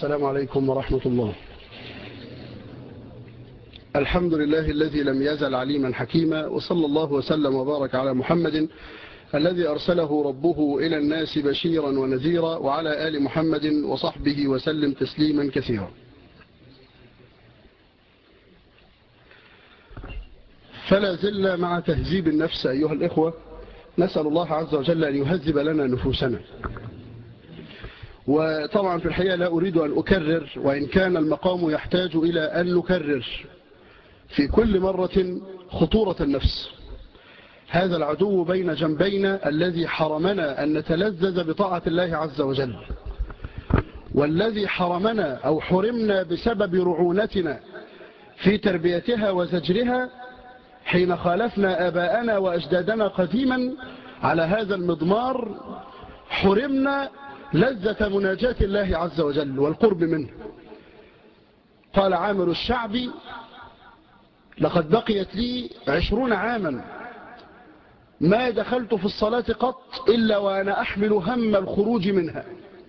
السلام عليكم ورحمة الله الحمد لله الذي لم يزل عليما حكيما وصلى الله وسلم وبارك على محمد الذي أرسله ربه إلى الناس بشيرا ونذيرا وعلى آل محمد وصحبه وسلم تسليما كثيرا فلا زلنا مع تهذيب النفس أيها الإخوة نسأل الله عز وجل أن يهذب لنا نفوسنا وطبعا في الحقيقة لا أريد أن أكرر وإن كان المقام يحتاج إلى أن نكرر في كل مرة خطورة النفس هذا العدو بين جنبينا الذي حرمنا أن نتلذذ بطاعة الله عز وجل والذي حرمنا أو حرمنا بسبب رعونتنا في تربيتها وزجرها حين خالفنا آباءنا وأجدادنا قديما على هذا المضمار حرمنا لذة مناجاة الله عز وجل والقرب منه قال عامر الشعبي لقد بقيت لي عشرون عاما ما دخلت في الصلاة قط إلا وأنا أحمل هم الخروج منها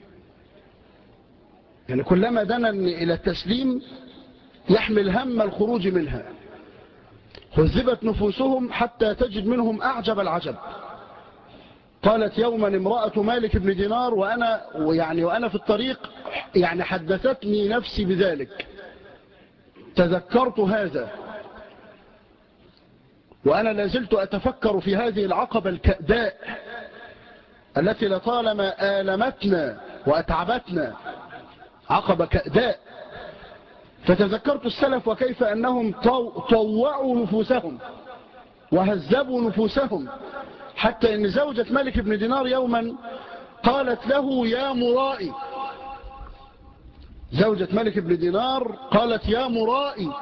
يعني كلما دنا إلى التسليم يحمل هم الخروج منها هذبت نفوسهم حتى تجد منهم أعجب العجب قالت يوما امرأة مالك بن دينار وأنا, يعني وأنا في الطريق يعني حدثتني نفسي بذلك تذكرت هذا وأنا لازلت أتفكر في هذه العقبة الكأداء التي لطالما آلمتنا وأتعبتنا عقبة كأداء فتذكرت السلف وكيف أنهم طوعوا نفوسهم وهذبوا نفوسهم حتى أن زوجة ملك بن دينار يوما قالت له يا مرائي زوجة ملك بن دينار قالت يا مرائي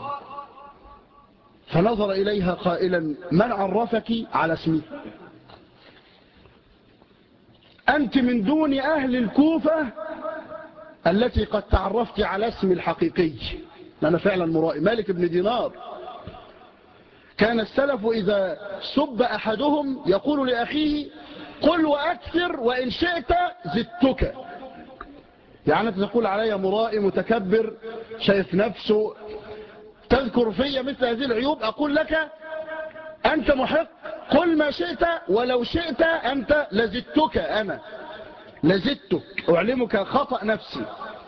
فنظر إليها قائلا من عرفك على اسمي أنت من دون أهل الكوفة التي قد تعرفت على اسمي الحقيقي أنا فعلا مرائي مالك بن دينار كان السلف إذا سب أحدهم يقول لأخيه قل وأكثر وإن شئت زدتك يعني أنت تقول علي مرائي متكبر شايف نفسه تذكر في مثل هذه العيوب أقول لك أنت محق قل ما شئت ولو شئت أنت لزدتك أنا لزدتك أعلمك خطأ نفسي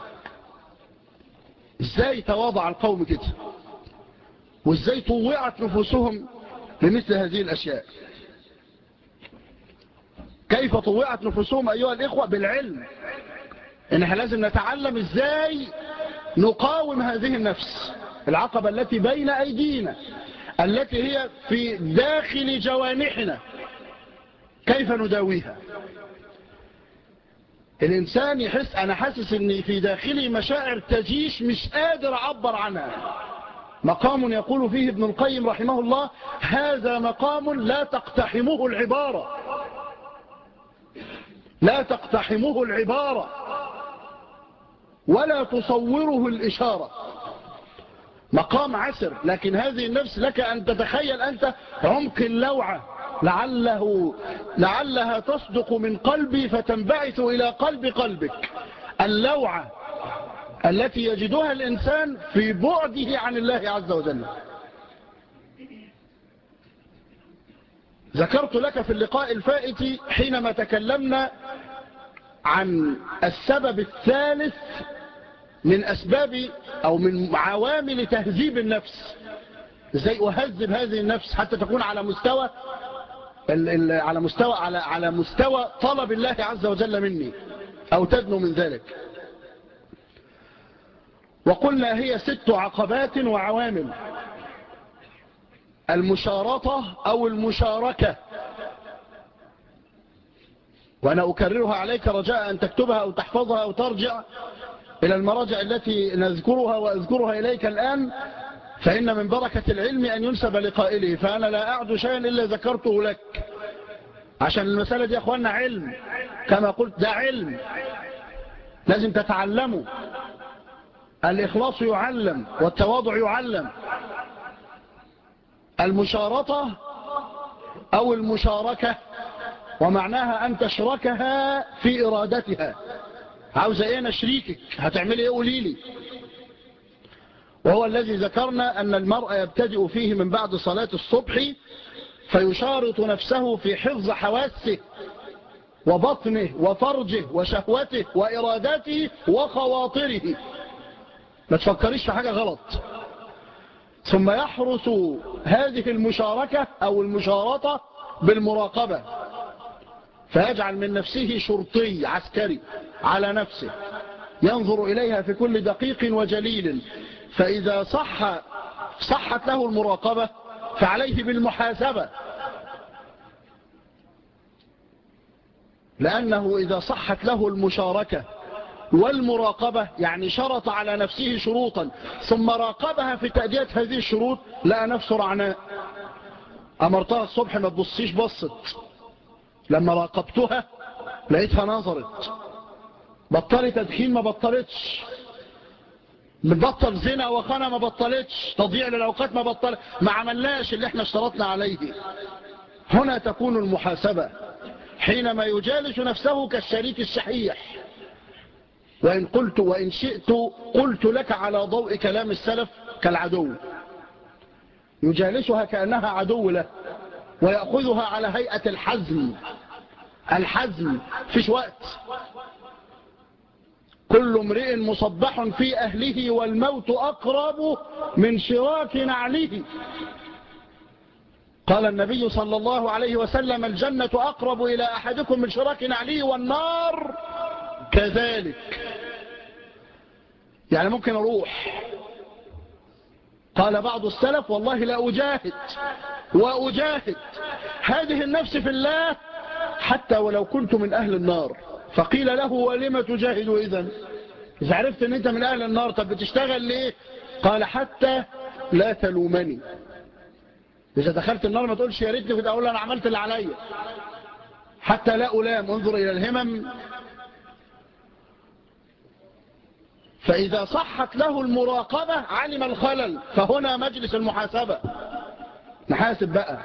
إزاي تواضع القوم كده وإزاي طوعت نفوسهم لمثل هذه الأشياء كيف طوعت نفوسهم أيها الإخوة بالعلم إنها لازم نتعلم إزاي نقاوم هذه النفس العقبة التي بين أيدينا التي هي في داخل جوانحنا كيف نداويها الإنسان يحس أنا حاسس أني في داخلي مشاعر تجيش مش قادر أعبر عنها مقام يقول فيه ابن القيم رحمه الله هذا مقام لا تقتحمه العبارة لا تقتحمه العبارة ولا تصوره الإشارة مقام عسر لكن هذه النفس لك أن تتخيل أنت عمق اللوعة لعله لعلها تصدق من قلبي فتنبعث إلى قلب قلبك اللوعة التي يجدها الإنسان في بعده عن الله عز وجل ذكرت لك في اللقاء الفائت حينما تكلمنا عن السبب الثالث من أسباب أو من عوامل تهذيب النفس ازاي أهذب هذه النفس حتى تكون على مستوى على مستوى على على مستوى طلب الله عز وجل مني أو تدنو من ذلك وقلنا هي ست عقبات وعوامل المشارطة أو المشاركة وأنا أكررها عليك رجاء أن تكتبها أو تحفظها أو ترجع إلى المراجع التي نذكرها وأذكرها إليك الآن فإن من بركة العلم أن ينسب لقائله فأنا لا أعد شيئا إلا ذكرته لك عشان المسألة دي يا أخوانا علم كما قلت ده علم لازم تتعلموا الإخلاص يعلم والتواضع يعلم المشارطة أو المشاركة ومعناها أن تشركها في إرادتها عاوزة ايه انا شريكك هتعملي ايه قولي لي وهو الذي ذكرنا أن المرء يبتدئ فيه من بعد صلاة الصبح فيشارط نفسه في حفظ حواسه وبطنه وفرجه وشهوته وإراداته وخواطره ما تفكريش في حاجة غلط ثم يحرس هذه المشاركة أو المشارطة بالمراقبة فيجعل من نفسه شرطي عسكري على نفسه ينظر إليها في كل دقيق وجليل فإذا صح صحت له المراقبة فعليه بالمحاسبة لأنه إذا صحت له المشاركة والمراقبة يعني شرط على نفسه شروطا ثم راقبها في تأدية هذه الشروط لقى نفسه رعناء أمرتها الصبح ما تبصيش بصت لما راقبتها لقيتها نظرت بطلت تدخين ما بطلتش بتبطل زنا وخنا ما بطلتش تضيع للأوقات ما بطلت ما عملناش اللي احنا اشترطنا عليه هنا تكون المحاسبة حينما يجالس نفسه كالشريك الشحيح وإن قلت وإن شئت قلت لك على ضوء كلام السلف كالعدو يجالسها كأنها عدو له ويأخذها على هيئة الحزم الحزم فيش وقت كل امرئ مصبح في أهله والموت أقرب من شراك نعله قال النبي صلى الله عليه وسلم الجنة أقرب إلى أحدكم من شراك نعله والنار كذلك يعني ممكن أروح قال بعض السلف والله لا أجاهد وأجاهد هذه النفس في الله حتى ولو كنت من أهل النار فقيل له ولم تجاهد إذن إذا عرفت أن أنت من أهل النار طب بتشتغل ليه قال حتى لا تلومني إذا دخلت النار ما تقولش يا ريتني كنت أقول أنا عملت اللي عليا حتى لا ألام انظر إلى الهمم فإذا صحت له المراقبة علم الخلل فهنا مجلس المحاسبة نحاسب بقى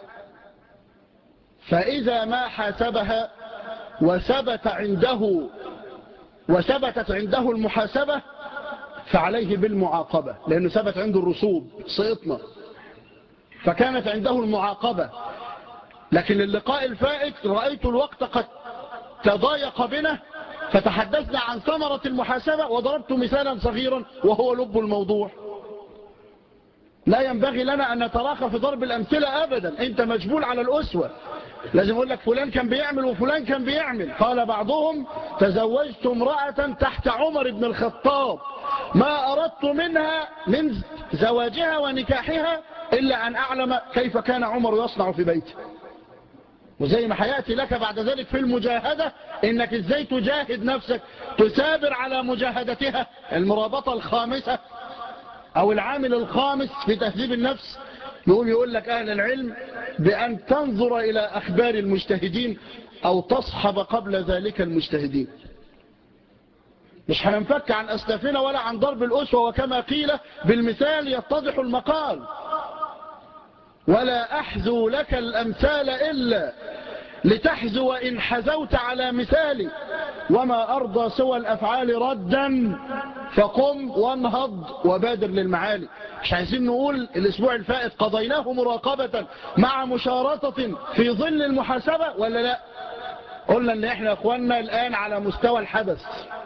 فإذا ما حاسبها وثبت عنده وثبتت عنده المحاسبة فعليه بالمعاقبة لأنه ثبت عنده الرسوب سقطنا فكانت عنده المعاقبة لكن اللقاء الفائت رأيت الوقت قد تضايق بنا فتحدثنا عن ثمرة المحاسبة وضربت مثالا صغيرا وهو لب الموضوع لا ينبغي لنا أن نتراخى في ضرب الأمثلة أبدا أنت مجبول على الأسوة لازم أقول لك فلان كان بيعمل وفلان كان بيعمل قال بعضهم تزوجت امرأة تحت عمر بن الخطاب ما أردت منها من زواجها ونكاحها إلا أن أعلم كيف كان عمر يصنع في بيته وزي ما حياتي لك بعد ذلك في المجاهدة إنك إزاي تجاهد نفسك تسابر على مجاهدتها المرابطة الخامسة أو العامل الخامس في تهذيب النفس يقول يقول لك أهل العلم بأن تنظر إلى أخبار المجتهدين أو تصحب قبل ذلك المجتهدين مش هننفك عن أسلافنا ولا عن ضرب الأسوة وكما قيل بالمثال يتضح المقال ولا أحزو لك الأمثال إلا لتحزو إن حزوت على مثالي وما أرضى سوى الأفعال ردا فقم وانهض وبادر للمعالي مش عايزين نقول الأسبوع الفائت قضيناه مراقبة مع مشارطة في ظل المحاسبة ولا لا قلنا ان احنا اخواننا الآن على مستوى الحدث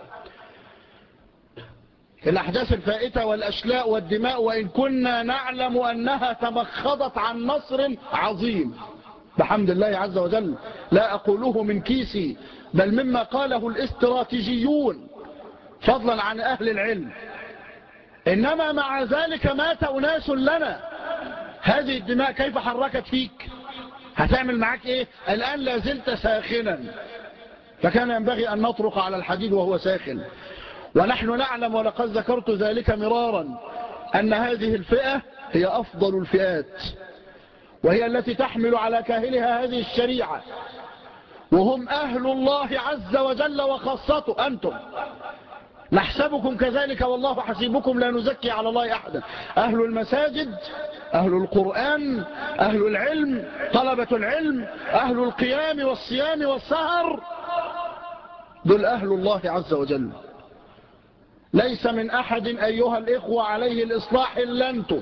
الأحداث الفائتة والأشلاء والدماء وإن كنا نعلم أنها تمخضت عن نصر عظيم بحمد الله عز وجل لا أقوله من كيسي بل مما قاله الاستراتيجيون فضلا عن أهل العلم إنما مع ذلك مات أناس لنا هذه الدماء كيف حركت فيك هتعمل معك إيه الآن لا زلت ساخنا فكان ينبغي أن نطرق على الحديد وهو ساخن ونحن نعلم ولقد ذكرت ذلك مرارا أن هذه الفئة هي أفضل الفئات وهي التي تحمل على كاهلها هذه الشريعة وهم أهل الله عز وجل وخاصته أنتم نحسبكم كذلك والله حسيبكم لا نزكي على الله أحدا أهل المساجد أهل القرآن أهل العلم طلبة العلم أهل القيام والصيام والسهر دول أهل الله عز وجل ليس من أحد أيها الإخوة عليه الإصلاح إلا أنتم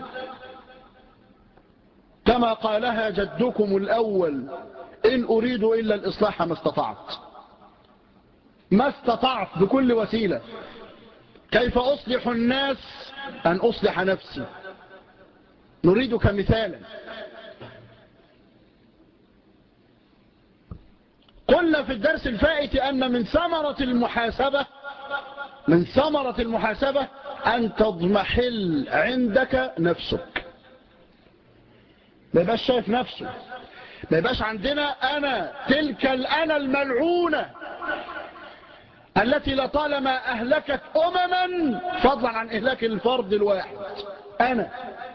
كما قالها جدكم الأول إن أريد إلا الإصلاح ما استطعت ما استطعت بكل وسيلة كيف أصلح الناس أن أصلح نفسي نريدك مثالا قلنا في الدرس الفائت أن من ثمرة المحاسبة من ثمرة المحاسبة أن تضمحل عندك نفسك ما يبقاش شايف نفسه ما يبقاش عندنا أنا تلك الأنا الملعونة التي لطالما أهلكت أمما فضلا عن إهلاك الفرد الواحد أنا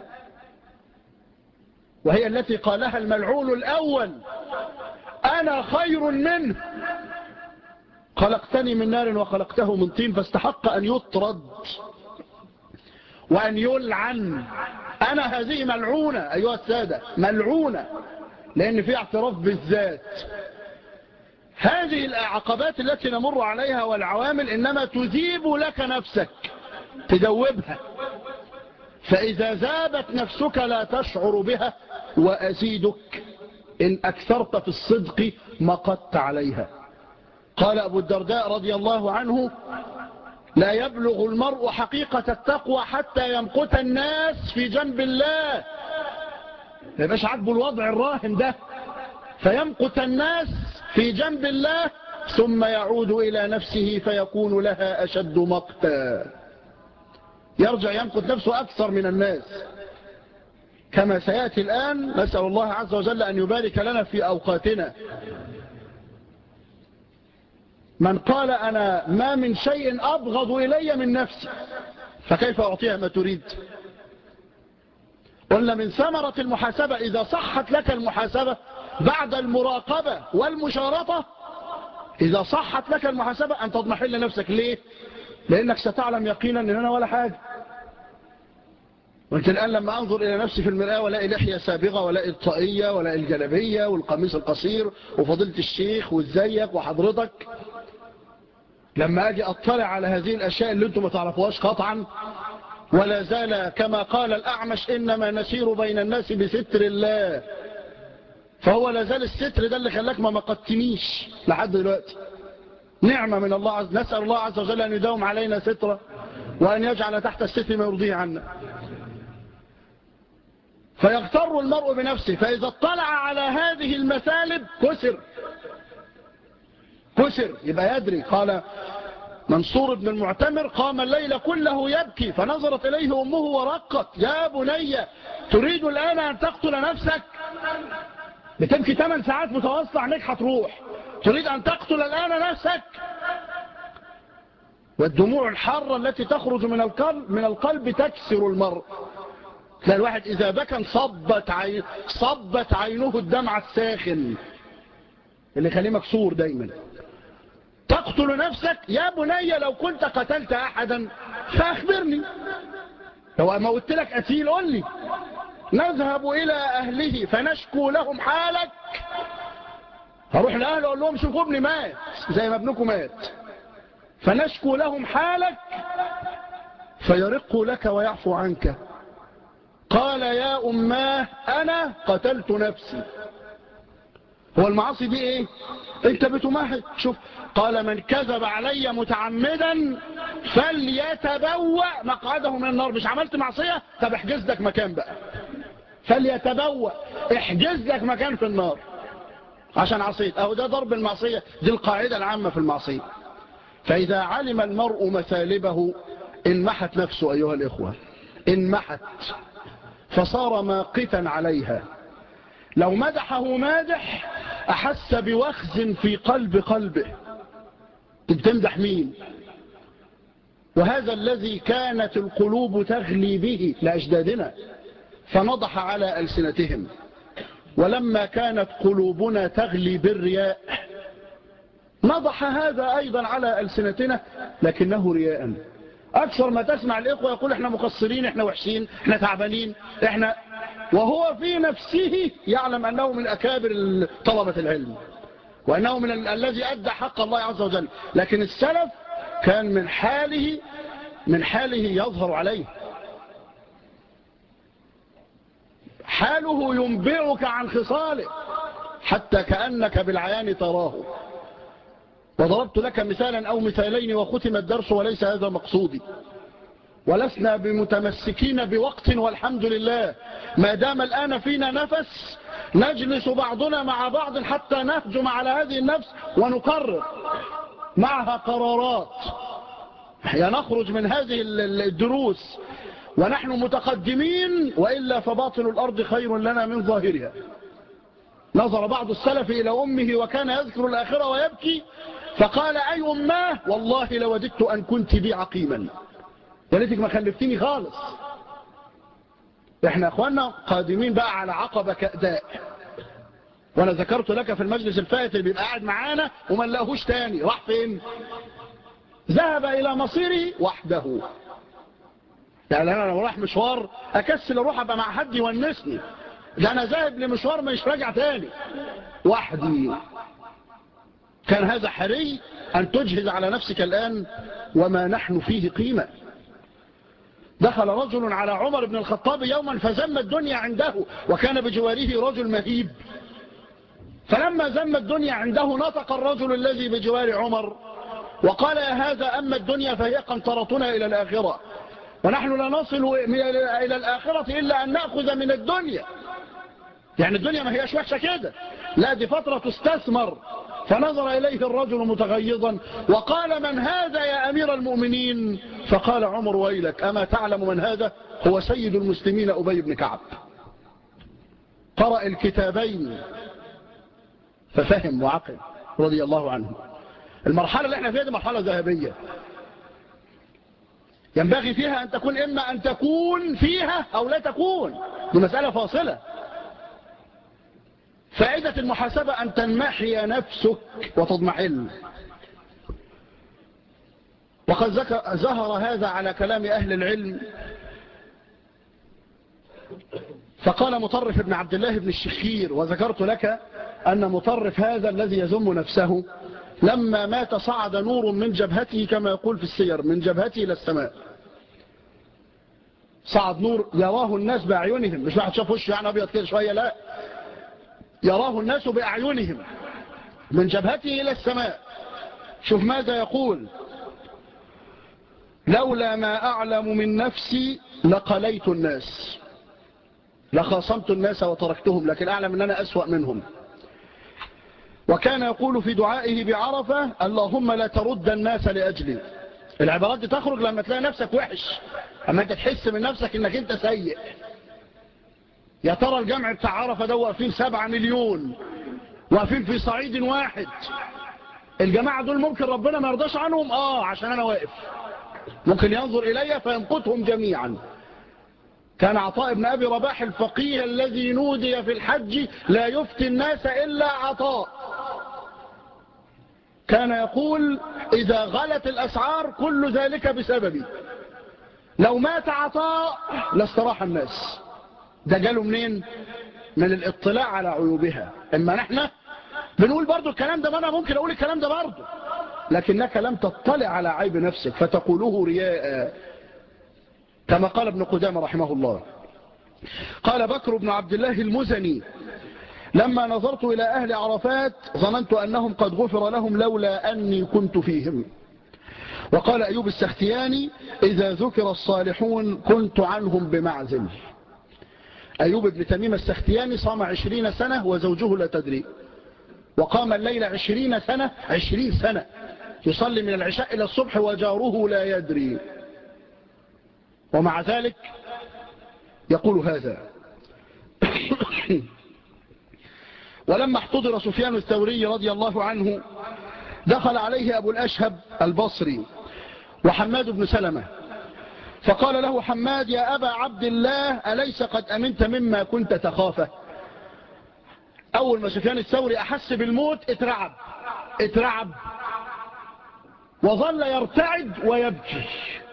وهي التي قالها الملعون الأول أنا خير منه خلقتني من نار وخلقته من طين فاستحق أن يطرد وأن يلعن أنا هذه ملعونة أيها السادة ملعونة لأن في اعتراف بالذات هذه العقبات التي نمر عليها والعوامل إنما تذيب لك نفسك تدوبها فإذا ذابت نفسك لا تشعر بها وأزيدك إن أكثرت في الصدق مقدت عليها قال أبو الدرداء رضي الله عنه لا يبلغ المرء حقيقة التقوى حتى يمقت الناس في جنب الله ما يبقاش عاجبه الوضع الراهن ده فيمقت الناس في جنب الله ثم يعود إلى نفسه فيكون لها أشد مقتا يرجع يمقت نفسه أكثر من الناس كما سيأتي الآن نسأل الله عز وجل أن يبارك لنا في أوقاتنا من قال أنا ما من شيء أبغض إلي من نفسي فكيف أعطيها ما تريد قلنا من ثمرة المحاسبة إذا صحت لك المحاسبة بعد المراقبة والمشارطة إذا صحت لك المحاسبة أن تضمحل نفسك ليه لأنك ستعلم يقينا أن أنا ولا حاجة وانت الآن لما أنظر إلى نفسي في المرآة ولاقي لحية سابغة ولاقي الطاقية ولاقي الجلبية والقميص القصير وفضيلة الشيخ والزيك وحضرتك لما أجي أطلع على هذه الأشياء اللي انتم ما تعرفوهاش قطعا ولا زال كما قال الأعمش إنما نسير بين الناس بستر الله فهو لا زال الستر ده اللي خلاك ما مقتنيش لحد دلوقتي نعمة من الله عز نسأل الله عز وجل أن يداوم علينا سترة وأن يجعل تحت الستر ما يرضيه عنا فيغتر المرء بنفسه فإذا اطلع على هذه المثالب كسر كسر يبقى يدري قال منصور بن المعتمر قام الليل كله يبكي فنظرت إليه أمه ورقت يا بني تريد الآن أن تقتل نفسك بتبكي 8 ساعات متواصلة عنك هتروح تريد أن تقتل الآن نفسك والدموع الحارة التي تخرج من القلب, من القلب تكسر المرء تلاقي الواحد إذا بكى صبت, عين صبت عينه الدمع الساخن اللي خليه مكسور دايما تقتل نفسك يا بني لو كنت قتلت أحدا فأخبرني لو موت لك أتيل قل لي نذهب إلى أهله فنشكو لهم حالك هروح لأهله أقول لهم شوفوا ابني مات زي ما ابنكم مات فنشكو لهم حالك فيرقوا لك ويعفو عنك قال يا أماه أنا قتلت نفسي هو المعاصي دي ايه انت بتمهد شوف قال من كذب علي متعمدا فليتبوأ مقعده من النار مش عملت معصية طب احجز لك مكان بقى فليتبوأ احجز لك مكان في النار عشان عصيت اهو ده ضرب المعصية دي القاعدة العامة في المعصية فإذا علم المرء مثالبه انمحت نفسه أيها الإخوة انمحت فصار ماقتا عليها لو مدحه مادح أحس بوخز في قلب قلبه بتمدح مين وهذا الذي كانت القلوب تغلي به لأجدادنا فنضح على ألسنتهم ولما كانت قلوبنا تغلي بالرياء نضح هذا أيضا على ألسنتنا لكنه رياء أكثر ما تسمع الإخوة يقول إحنا مقصرين إحنا وحشين إحنا تعبانين إحنا وهو في نفسه يعلم أنه من أكابر طلبة العلم وأنه من ال الذي أدى حق الله عز وجل لكن السلف كان من حاله من حاله يظهر عليه حاله ينبعك عن خصاله حتى كأنك بالعيان تراه وضربت لك مثالا أو مثالين وختم الدرس وليس هذا مقصودي ولسنا بمتمسكين بوقت والحمد لله ما دام الآن فينا نفس نجلس بعضنا مع بعض حتى نهجم على هذه النفس ونقرر معها قرارات يا نخرج من هذه الدروس ونحن متقدمين وإلا فباطل الأرض خير لنا من ظاهرها نظر بعض السلف إلى أمه وكان يذكر الآخرة ويبكي فقال أي أماه والله لوددت أن كنت بي عقيما وليتك ما خلفتني خالص احنا اخوانا قادمين بقى على عقبة كأداء وانا ذكرت لك في المجلس الفائت اللي بيبقى قاعد معانا وما نلاقوهوش تاني راح فين ذهب الى مصيره وحده يعني انا لو راح مشوار اكسل اروح ابقى مع حد يونسني ده انا ذاهب لمشوار مش راجع تاني وحدي كان هذا حري ان تجهز على نفسك الان وما نحن فيه قيمه دخل رجل على عمر بن الخطاب يوما فزم الدنيا عنده وكان بجواره رجل مهيب فلما زم الدنيا عنده نطق الرجل الذي بجوار عمر وقال يا هذا أما الدنيا فهي قنطرتنا إلى الآخرة ونحن لا نصل إلى الآخرة إلا أن نأخذ من الدنيا يعني الدنيا ما هيش وحشة كده لا دي فترة تستثمر فنظر إليه الرجل متغيظا وقال من هذا يا أمير المؤمنين فقال عمر ويلك أما تعلم من هذا هو سيد المسلمين أبي بن كعب قرأ الكتابين ففهم وعقل رضي الله عنه المرحلة اللي احنا فيها دي مرحلة ذهبية ينبغي فيها أن تكون إما أن تكون فيها أو لا تكون دي مسألة فاصلة فائدة المحاسبة أن تنمحي نفسك وتضمحل وقد ظهر هذا على كلام أهل العلم فقال مطرف ابن عبد الله بن الشخير وذكرت لك أن مطرف هذا الذي يزم نفسه لما مات صعد نور من جبهته كما يقول في السير من جبهته إلى السماء صعد نور يراه الناس بأعينهم مش واحد شاف وشه يعني أبيض كده شوية لا يراه الناس بأعينهم من جبهته إلى السماء شوف ماذا يقول لولا ما أعلم من نفسي لقليت الناس لخاصمت الناس وتركتهم لكن أعلم أن أنا أسوأ منهم وكان يقول في دعائه بعرفة اللهم لا ترد الناس لأجلي العبارات دي تخرج لما تلاقي نفسك وحش أما أنت تحس من نفسك أنك أنت سيء يا ترى الجمع بتاع عرفة ده واقفين سبعة مليون واقفين في صعيد واحد الجماعة دول ممكن ربنا ما يرضاش عنهم آه عشان أنا واقف ممكن ينظر إلي فيمقتهم جميعا كان عطاء بن أبي رباح الفقيه الذي نودي في الحج لا يفتي الناس إلا عطاء كان يقول إذا غلت الأسعار كل ذلك بسببي لو مات عطاء لاستراح الناس ده جاله منين من الاطلاع على عيوبها اما نحن بنقول برضو الكلام ده ما انا ممكن اقول الكلام ده برضو لكنك لم تطلع على عيب نفسك فتقوله رياء كما قال ابن قدامة رحمه الله قال بكر بن عبد الله المزني لما نظرت إلى أهل عرفات ظننت أنهم قد غفر لهم لولا أني كنت فيهم وقال أيوب السختياني إذا ذكر الصالحون كنت عنهم بمعزل أيوب بن تميم السختياني صام عشرين سنة وزوجه لا تدري وقام الليل عشرين سنة عشرين سنة يصلي من العشاء إلى الصبح وجاره لا يدري ومع ذلك يقول هذا ولما احتضر سفيان الثوري رضي الله عنه دخل عليه أبو الأشهب البصري وحماد بن سلمة فقال له حماد يا أبا عبد الله أليس قد أمنت مما كنت تخافه أول ما سفيان الثوري أحس بالموت اترعب اترعب وظل يرتعد ويبكي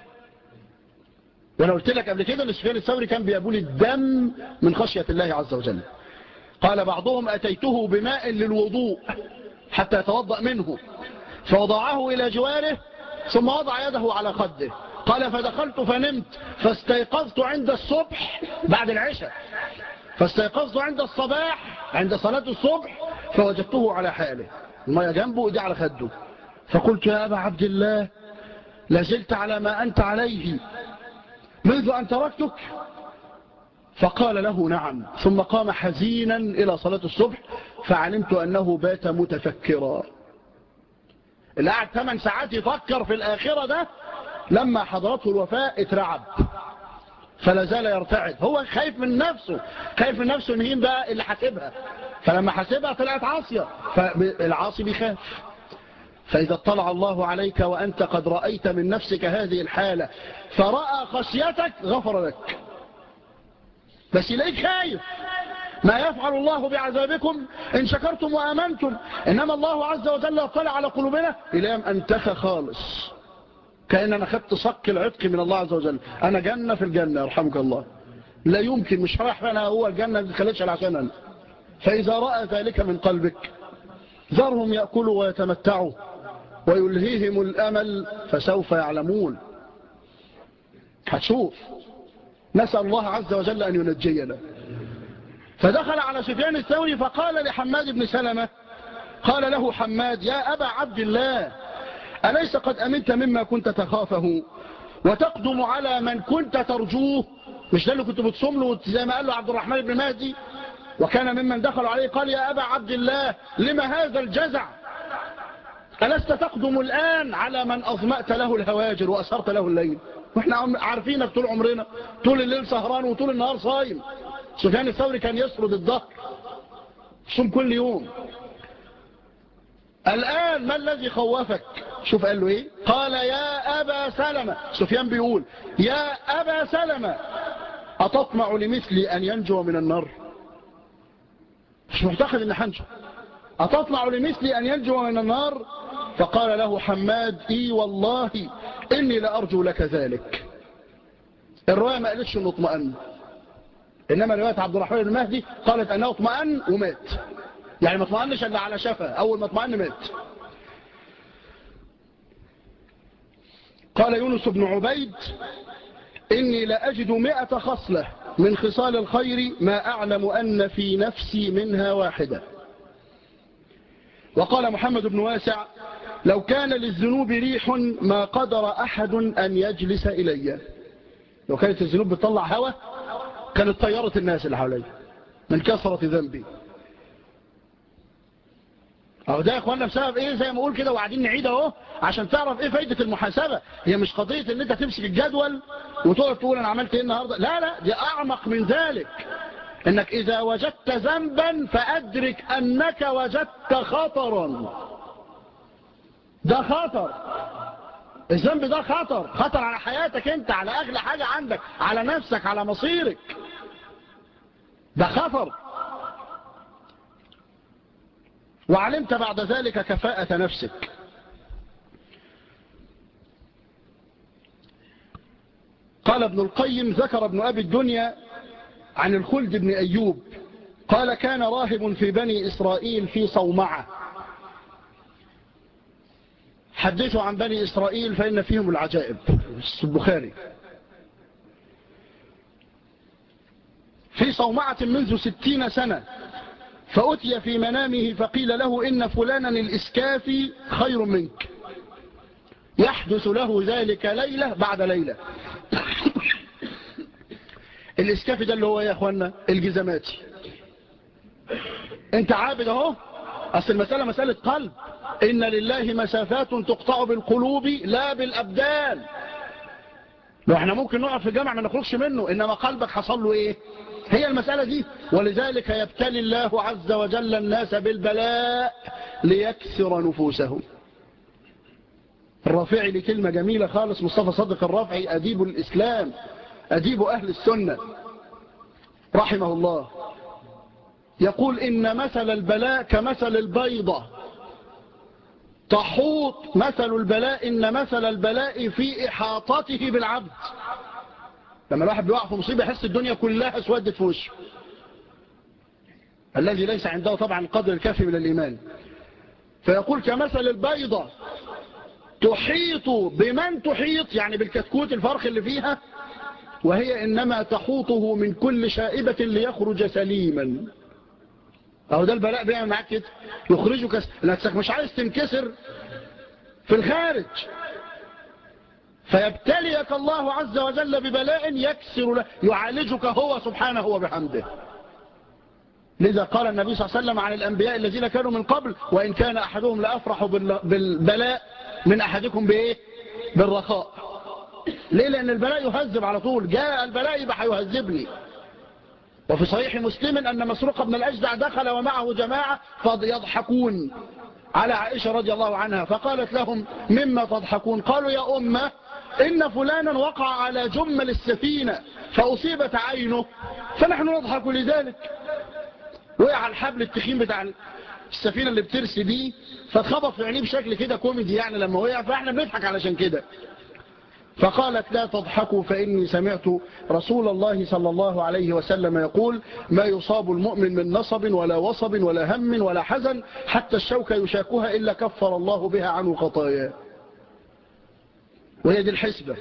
وانا قلت لك قبل كده ان سفيان الثوري كان بيبول الدم من خشية الله عز وجل قال بعضهم أتيته بماء للوضوء حتى يتوضأ منه فوضعه إلى جواره ثم وضع يده على خده قال فدخلت فنمت فاستيقظت عند الصبح بعد العشاء فاستيقظت عند الصباح عند صلاة الصبح فوجدته على حاله المية جنبه ودي على خده فقلت يا أبا عبد الله لازلت على ما أنت عليه منذ أن تركتك فقال له نعم ثم قام حزينا إلى صلاة الصبح فعلمت أنه بات متفكرا اللي قعد 8 ساعات يفكر في الآخرة ده لما حضرته الوفاة اترعب فلا زال يرتعد هو خايف من نفسه خايف من نفسه ان بقى اللي حاسبها فلما حاسبها طلعت عاصية فالعاصي بيخاف فإذا اطلع الله عليك وأنت قد رأيت من نفسك هذه الحالة فرأى خشيتك غفر لك بس إليك خايف ما يفعل الله بعذابكم إن شكرتم وآمنتم إنما الله عز وجل اطلع على قلوبنا إلى أن أنتخى خالص كأن أنا خدت صك العتق من الله عز وجل أنا جنة في الجنة يرحمك الله لا يمكن مش رايح أنا هو الجنة ما تخليش عشان أنا فإذا رأى ذلك من قلبك ذرهم يأكلوا ويتمتعوا ويلهيهم الأمل فسوف يعلمون هتشوف نسأل الله عز وجل أن ينجينا فدخل على سفيان الثوري فقال لحماد بن سلمة قال له حماد يا أبا عبد الله أليس قد أمنت مما كنت تخافه وتقدم على من كنت ترجوه مش ده اللي كنت بتصم له زي ما قال له عبد الرحمن بن مهدي وكان ممن دخلوا عليه قال يا أبا عبد الله لما هذا الجزع ألست تقدم الآن على من أظمأت له الهواجر وأسرت له الليل واحنا عارفينك طول عمرنا طول الليل سهران وطول النهار صايم سفيان الثوري كان يسرد الظهر صوم كل يوم الآن ما الذي خوفك شوف قال له ايه قال يا أبا سلمة سفيان بيقول يا أبا سلمة أتطمع لمثلي أن ينجو من النار مش معتقد ان حنجو أتطمع لمثلي أن ينجو من النار فقال له حماد إي والله إني لأرجو لك ذلك الرواية ما قالتش أنه اطمأن إنما رواية عبد الرحمن المهدي قالت أنه اطمأن ومات يعني ما اطمأنش إلا على شفا أول ما اطمأن مات قال يونس بن عبيد إني لأجد مئة خصلة من خصال الخير ما أعلم أن في نفسي منها واحدة وقال محمد بن واسع لو كان للذنوب ريح ما قدر أحد أن يجلس إلي لو كانت الذنوب بتطلع هوا كانت طيارة الناس اللي حوالي من كثرة ذنبي أو ده يا أخوانا بسبب إيه زي ما أقول كده وقاعدين نعيد أهو عشان تعرف إيه فايدة المحاسبة هي مش قضية إن أنت تمسك الجدول وتقعد تقول أنا عملت إيه النهاردة لا لا دي أعمق من ذلك إنك إذا وجدت ذنبا فأدرك أنك وجدت خطرا ده خطر الذنب ده خطر خطر على حياتك انت على اغلى حاجة عندك على نفسك على مصيرك ده خطر وعلمت بعد ذلك كفاءة نفسك قال ابن القيم ذكر ابن أبي الدنيا عن الخلد بن أيوب قال كان راهب في بني إسرائيل في صومعة حدثوا عن بني إسرائيل فإن فيهم العجائب البخاري في صومعة منذ ستين سنة فأتي في منامه فقيل له إن فلانا الإسكافي خير منك يحدث له ذلك ليلة بعد ليلة الإسكافي ده اللي هو يا أخوانا الجزماتي انت عابد اهو أصل المسألة مسألة قلب إن لله مسافات تقطع بالقلوب لا بالأبدان لو احنا ممكن نقف في جامع ما نخرجش منه إنما قلبك حصل له إيه هي المسألة دي ولذلك يبتلي الله عز وجل الناس بالبلاء ليكسر نفوسهم الرافعي لكلمة جميلة خالص مصطفى صدق الرافعي أديب الإسلام أديب أهل السنة رحمه الله يقول إن مثل البلاء كمثل البيضة تحوط مثل البلاء إن مثل البلاء في إحاطته بالعبد لما الواحد بيقع في مصيبة يحس الدنيا كلها اسودت في وشه الذي ليس عنده طبعا القدر الكافي من الإيمان فيقول كمثل البيضة تحيط بمن تحيط يعني بالكتكوت الفرخ اللي فيها وهي إنما تحوطه من كل شائبة ليخرج سليما أو ده البلاء بيعمل معاك كده يخرجك لأنك مش عايز تنكسر في الخارج فيبتليك الله عز وجل ببلاء يكسر له يعالجك هو سبحانه وبحمده لذا قال النبي صلى الله عليه وسلم عن الأنبياء الذين كانوا من قبل وإن كان أحدهم لأفرح بالبلاء من أحدكم بإيه بالرخاء ليه لأن البلاء يهذب على طول جاء البلاء يبقى هيهذبني وفي صحيح مسلم أن مسروق بن الأجدع دخل ومعه جماعة فيضحكون على عائشة رضي الله عنها فقالت لهم مما تضحكون قالوا يا أمة إن فلانا وقع على جمل السفينة فأصيبت عينه فنحن نضحك لذلك وقع على الحبل التخين بتاع السفينة اللي بترسي دي فاتخبط في عينيه بشكل كده كوميدي يعني لما وقع فاحنا بنضحك علشان كده فقالت لا تضحكوا فإني سمعت رسول الله صلى الله عليه وسلم يقول ما يصاب المؤمن من نصب ولا وصب ولا هم ولا حزن حتى الشوكة يشاكها إلا كفر الله بها عنه خطاياه وهي دي الحسبة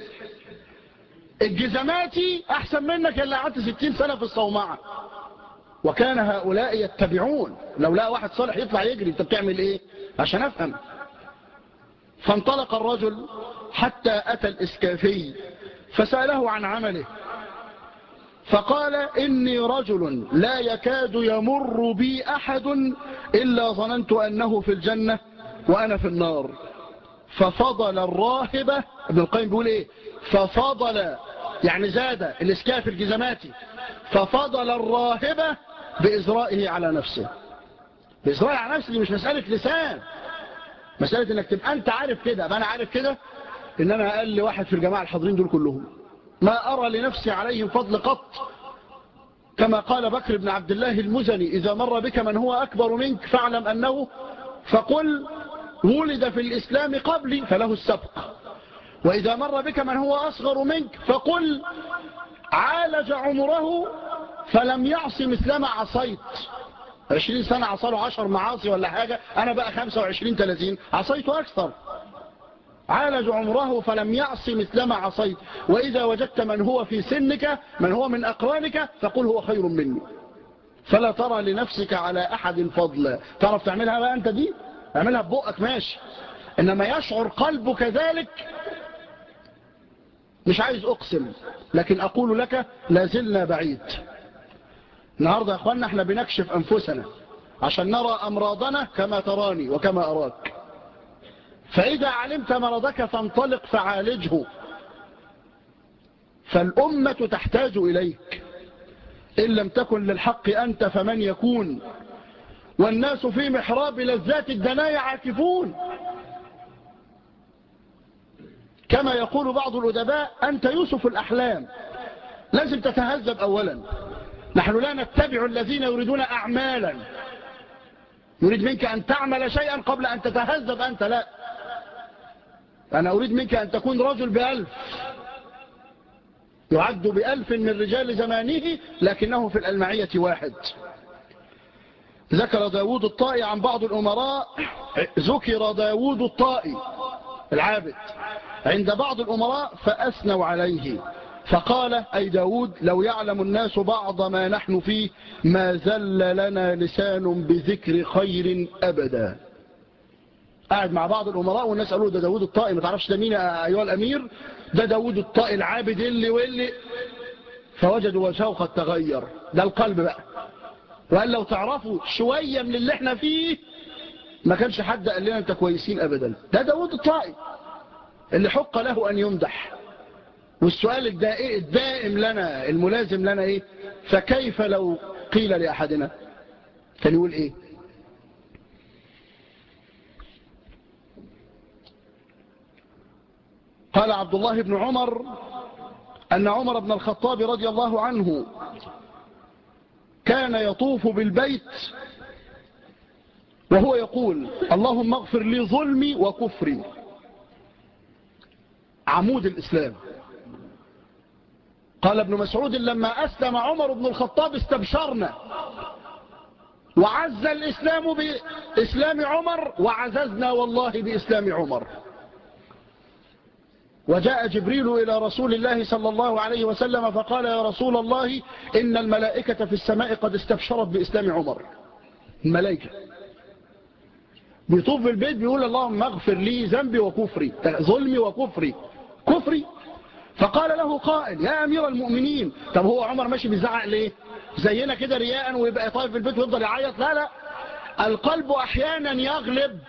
الجزماتي أحسن منك اللي قعدت ستين سنة في الصومعة وكان هؤلاء يتبعون لو لا واحد صالح يطلع يجري انت بتعمل ايه عشان افهم فانطلق الرجل حتى أتى الإسكافي فسأله عن عمله فقال إني رجل لا يكاد يمر بي أحد إلا ظننت أنه في الجنة وأنا في النار ففضل الراهبة ابن القيم بيقول إيه ففضل يعني زاد الإسكاف الجزماتي ففضل الراهبة بإزرائه على نفسه بإزرائه على نفسه دي مش مسألة لسان مسألة انك تبقى انت عارف كده ما انا عارف كده ان انا اقل واحد في الجماعة الحاضرين دول كلهم ما ارى لنفسي عليهم فضل قط كما قال بكر بن عبد الله المزني اذا مر بك من هو اكبر منك فاعلم انه فقل ولد في الاسلام قبلي فله السبق واذا مر بك من هو اصغر منك فقل عالج عمره فلم يعصي مثلما عصيت عشرين سنة عصروا عشر معاصي ولا حاجة أنا بقى خمسة وعشرين تلاتين عصيت أكثر عالج عمره فلم يعصي مثلما عصيت وإذا وجدت من هو في سنك من هو من أقرانك فقل هو خير مني فلا ترى لنفسك على أحد فضلا تعرف تعملها بقى أنت دي اعملها ببقك ماشي إنما يشعر قلبك ذلك مش عايز أقسم لكن أقول لك لازلنا بعيد النهاردة يا أخوانا احنا بنكشف أنفسنا عشان نرى أمراضنا كما تراني وكما أراك فإذا علمت مرضك فانطلق فعالجه فالأمة تحتاج إليك إن لم تكن للحق أنت فمن يكون والناس في محراب لذات الدنايا عاكفون كما يقول بعض الأدباء أنت يوسف الأحلام لازم تتهذب أولا نحن لا نتبع الذين يريدون أعمالا يريد منك أن تعمل شيئا قبل أن تتهذب أنت لا أنا أريد منك أن تكون رجل بألف يعد بألف من رجال زمانه لكنه في الألمعية واحد ذكر داود الطائي عن بعض الأمراء ذكر داود الطائي العابد عند بعض الأمراء فأثنوا عليه فقال أي داود لو يعلم الناس بعض ما نحن فيه ما زل لنا لسان بذكر خير أبدا قاعد مع بعض الأمراء والناس قالوا ده داود الطائي ما تعرفش ده مين أيها الأمير ده داود الطائي العابد اللي واللي فوجدوا وجهه قد تغير ده القلب بقى وقال لو تعرفوا شوية من اللي احنا فيه ما كانش حد قال لنا انت كويسين أبدا ده داود الطائي اللي حق له أن يمدح والسؤال الدائم لنا الملازم لنا ايه فكيف لو قيل لأحدنا كان يقول ايه قال عبد الله بن عمر أن عمر بن الخطاب رضي الله عنه كان يطوف بالبيت وهو يقول اللهم اغفر لي ظلمي وكفري عمود الإسلام قال ابن مسعود لما أسلم عمر بن الخطاب استبشرنا وعز الإسلام بإسلام عمر وعززنا والله بإسلام عمر وجاء جبريل إلى رسول الله صلى الله عليه وسلم فقال يا رسول الله إن الملائكة في السماء قد استبشرت بإسلام عمر الملائكة بيطوف البيت بيقول اللهم اغفر لي ذنبي وكفري ظلمي وكفري كفري فقال له قائل يا أمير المؤمنين طب هو عمر ماشي بيزعق ليه زينا كده رياء ويبقى طايف في البيت ويفضل يعيط لا لا القلب أحيانا يغلب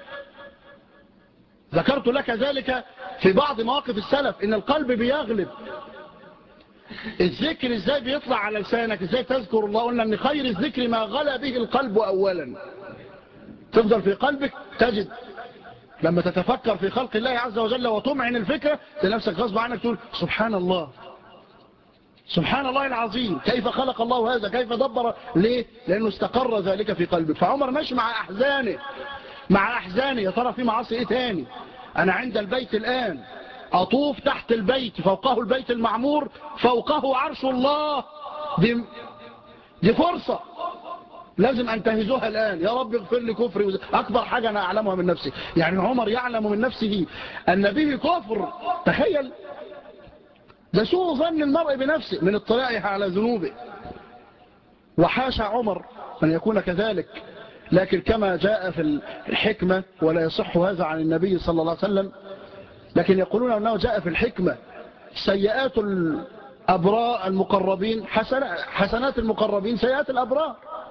ذكرت لك ذلك في بعض مواقف السلف ان القلب بيغلب الذكر ازاي بيطلع على لسانك ازاي تذكر الله قلنا ان خير الذكر ما غلى به القلب اولا تفضل في قلبك تجد لما تتفكر في خلق الله عز وجل وتمعن الفكرة لنفسك غصب عنك تقول سبحان الله سبحان الله العظيم كيف خلق الله هذا كيف دبر ليه لأنه استقر ذلك في قلبك فعمر ماشي مع أحزانه مع أحزانه يا ترى في معاصي إيه تاني أنا عند البيت الآن أطوف تحت البيت فوقه البيت المعمور فوقه عرش الله دي, دي فرصة لازم أنتهزها الآن يا رب اغفر لي كفري أكبر حاجة أنا أعلمها من نفسي يعني عمر يعلم من نفسه أن به كفر تخيل ده سوء ظن المرء بنفسه من اطلاعها على ذنوبه وحاشا عمر أن يكون كذلك لكن كما جاء في الحكمة ولا يصح هذا عن النبي صلى الله عليه وسلم لكن يقولون أنه جاء في الحكمة سيئات الأبراء المقربين حسنات المقربين سيئات الأبراء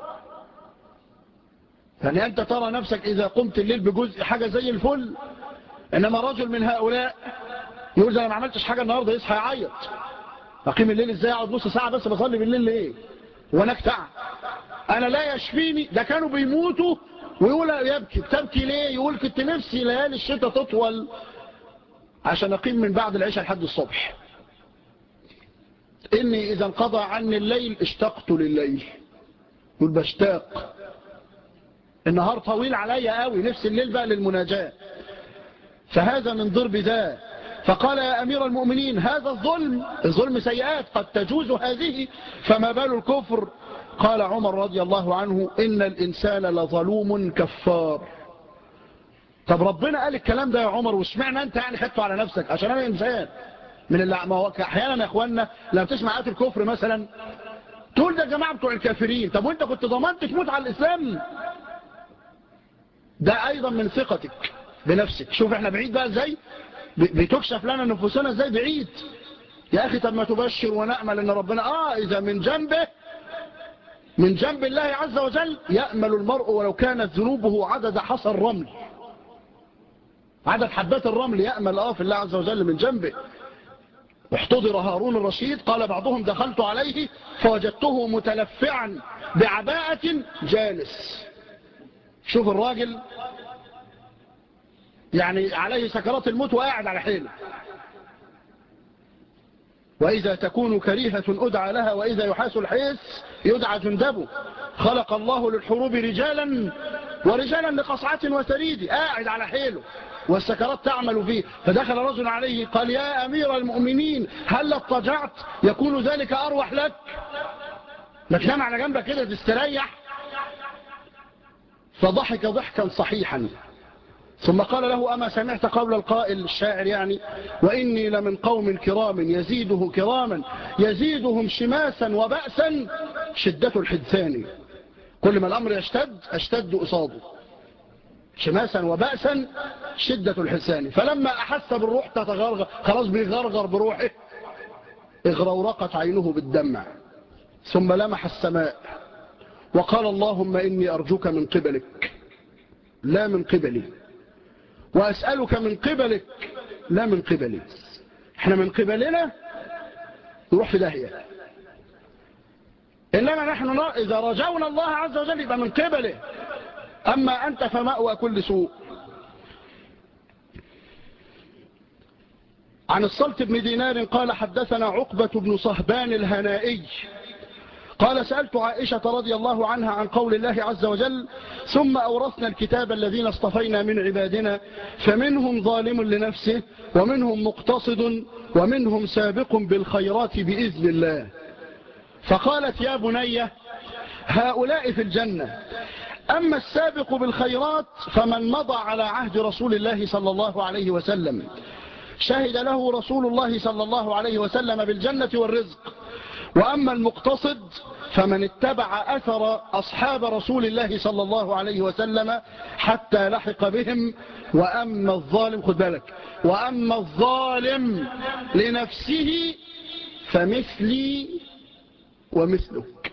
يعني أنت ترى نفسك إذا قمت الليل بجزء حاجة زي الفل إنما رجل من هؤلاء يقول أنا ما عملتش حاجة النهاردة يصحى يعيط أقيم الليل إزاي أقعد نص ساعة بس بصلي بالليل ليه ونكتع أنا لا يشفيني ده كانوا بيموتوا ويقول يبكي تبكي ليه يقول كنت نفسي ليالي الشتاء تطول عشان أقيم من بعد العشاء لحد الصبح إني إذا انقضى عني الليل اشتقت لليل يقول بشتاق النهار طويل عليا قوي نفس الليل بقى للمناجاة فهذا من ضرب ذا فقال يا أمير المؤمنين هذا الظلم الظلم سيئات قد تجوز هذه فما بال الكفر قال عمر رضي الله عنه إن الإنسان لظلوم كفار طب ربنا قال الكلام ده يا عمر واسمعنا أنت يعني حطه على نفسك عشان أنا إنسان من اللي ما هو أحيانا يا أخوانا لما تسمع آيات الكفر مثلا تقول ده جماعة بتوع الكافرين طب وانت كنت ضمنت تموت على الإسلام ده أيضا من ثقتك بنفسك شوف احنا بعيد بقى ازاي بتكشف لنا نفوسنا ازاي بعيد يا أخي طب ما تبشر ونأمل ان ربنا آه إذا من جنبه من جنب الله عز وجل يأمل المرء ولو كانت ذنوبه عدد حصى الرمل عدد حبات الرمل يأمل آه في الله عز وجل من جنبه احتضر هارون الرشيد قال بعضهم دخلت عليه فوجدته متلفعا بعباءة جالس شوف الراجل يعني عليه سكرات الموت وقاعد على حيله وإذا تكون كريهة أدعى لها وإذا يحاس الحيس يدعى جندبه خلق الله للحروب رجالا ورجالا لقصعة وتريد قاعد على حيله والسكرات تعمل فيه فدخل رجل عليه قال يا أمير المؤمنين هل اضطجعت يكون ذلك أروح لك لك نام على جنبك كده تستريح فضحك ضحكا صحيحا ثم قال له أما سمعت قول القائل الشاعر يعني وإني لمن قوم كرام يزيده كراما يزيدهم شماسا وبأسا شدة الحدثان كل ما الأمر يشتد أشتد أصابه شماسا وبأسا شدة الحدثان فلما أحس بالروح تتغرغر خلاص بيغرغر بروحه اغرورقت عينه بالدمع ثم لمح السماء وقال اللهم إني أرجوك من قبلك لا من قبلي وأسألك من قبلك لا من قبلي احنا من قبلنا نروح في داهية إنما نحن إذا رجونا الله عز وجل يبقى من قبله أما أنت فمأوى كل سوء عن الصلت بن دينار قال حدثنا عقبة بن صهبان الهنائي قال سألت عائشة رضي الله عنها عن قول الله عز وجل ثم أورثنا الكتاب الذين اصطفينا من عبادنا فمنهم ظالم لنفسه ومنهم مقتصد ومنهم سابق بالخيرات بإذن الله فقالت يا بني هؤلاء في الجنة أما السابق بالخيرات فمن مضى على عهد رسول الله صلى الله عليه وسلم شهد له رسول الله صلى الله عليه وسلم بالجنة والرزق وأما المقتصد فمن اتبع أثر أصحاب رسول الله صلى الله عليه وسلم حتى لحق بهم وأما الظالم خد بالك وأما الظالم لنفسه فمثلي ومثلك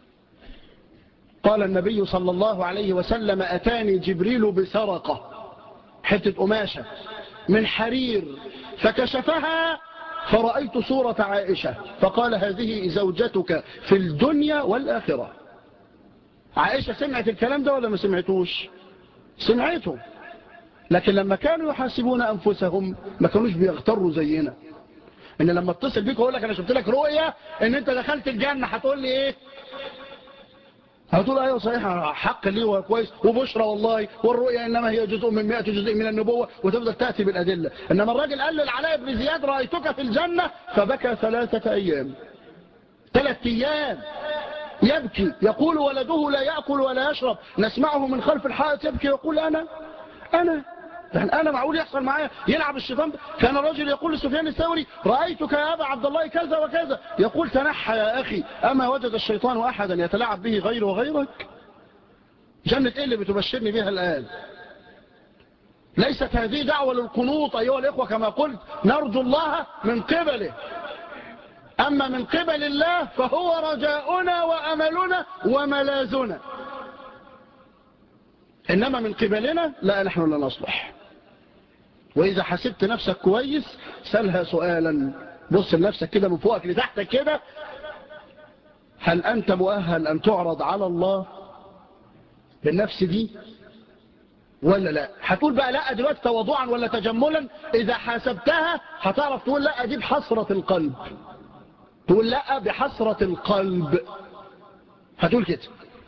قال النبي صلى الله عليه وسلم أتاني جبريل بسرقة حتة قماشة من حرير فكشفها فرأيت صورة عائشة فقال هذه زوجتك في الدنيا والآخرة عائشة سمعت الكلام ده ولا ما سمعتوش سمعته لكن لما كانوا يحاسبون أنفسهم ما كانوش بيغتروا زينا ان لما اتصل بيك وأقول لك انا شفت لك رؤية ان انت دخلت الجنة هتقول لي ايه هتقول ايوه صحيح حق لي وكويس وبشرى والله والرؤيا انما هي جزء من مئة جزء من النبوة وتفضل تأتي بالأدلة انما الراجل قال للعلاء بن زياد رأيتك في الجنة فبكى ثلاثة ايام ثلاثة ايام يبكي يقول ولده لا يأكل ولا يشرب نسمعه من خلف الحائط يبكي يقول أنا أنا يعني أنا معقول يحصل معايا يلعب الشيطان كان الرجل يقول لسفيان الثوري رأيتك يا أبا عبد الله كذا وكذا يقول تنحى يا أخي أما وجد الشيطان أحدا يتلاعب به غير وغيرك جنة إيه اللي بتبشرني بها الآن ليست هذه دعوة للقنوط أيها الإخوة كما قلت نرجو الله من قبله أما من قبل الله فهو رجاؤنا وأملنا وملاذنا إنما من قبلنا لا نحن لا نصلح وإذا حسبت نفسك كويس سألها سؤالا بص لنفسك كده من فوقك لتحتك كده هل أنت مؤهل أن تعرض على الله بالنفس دي ولا لا هتقول بقى لا دلوقتي تواضعا ولا تجملا إذا حاسبتها هتعرف تقول لا دي بحسرة القلب تقول لا بحسرة القلب هتقول كده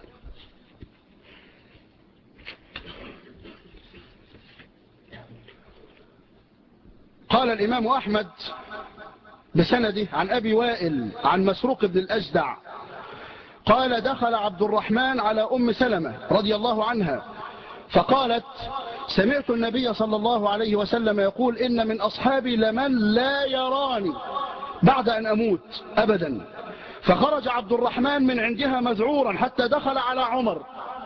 قال الإمام أحمد بسنده عن أبي وائل عن مسروق بن الأجدع قال دخل عبد الرحمن على أم سلمة رضي الله عنها فقالت سمعت النبي صلى الله عليه وسلم يقول إن من أصحابي لمن لا يراني بعد أن أموت أبدا فخرج عبد الرحمن من عندها مذعورا حتى دخل على عمر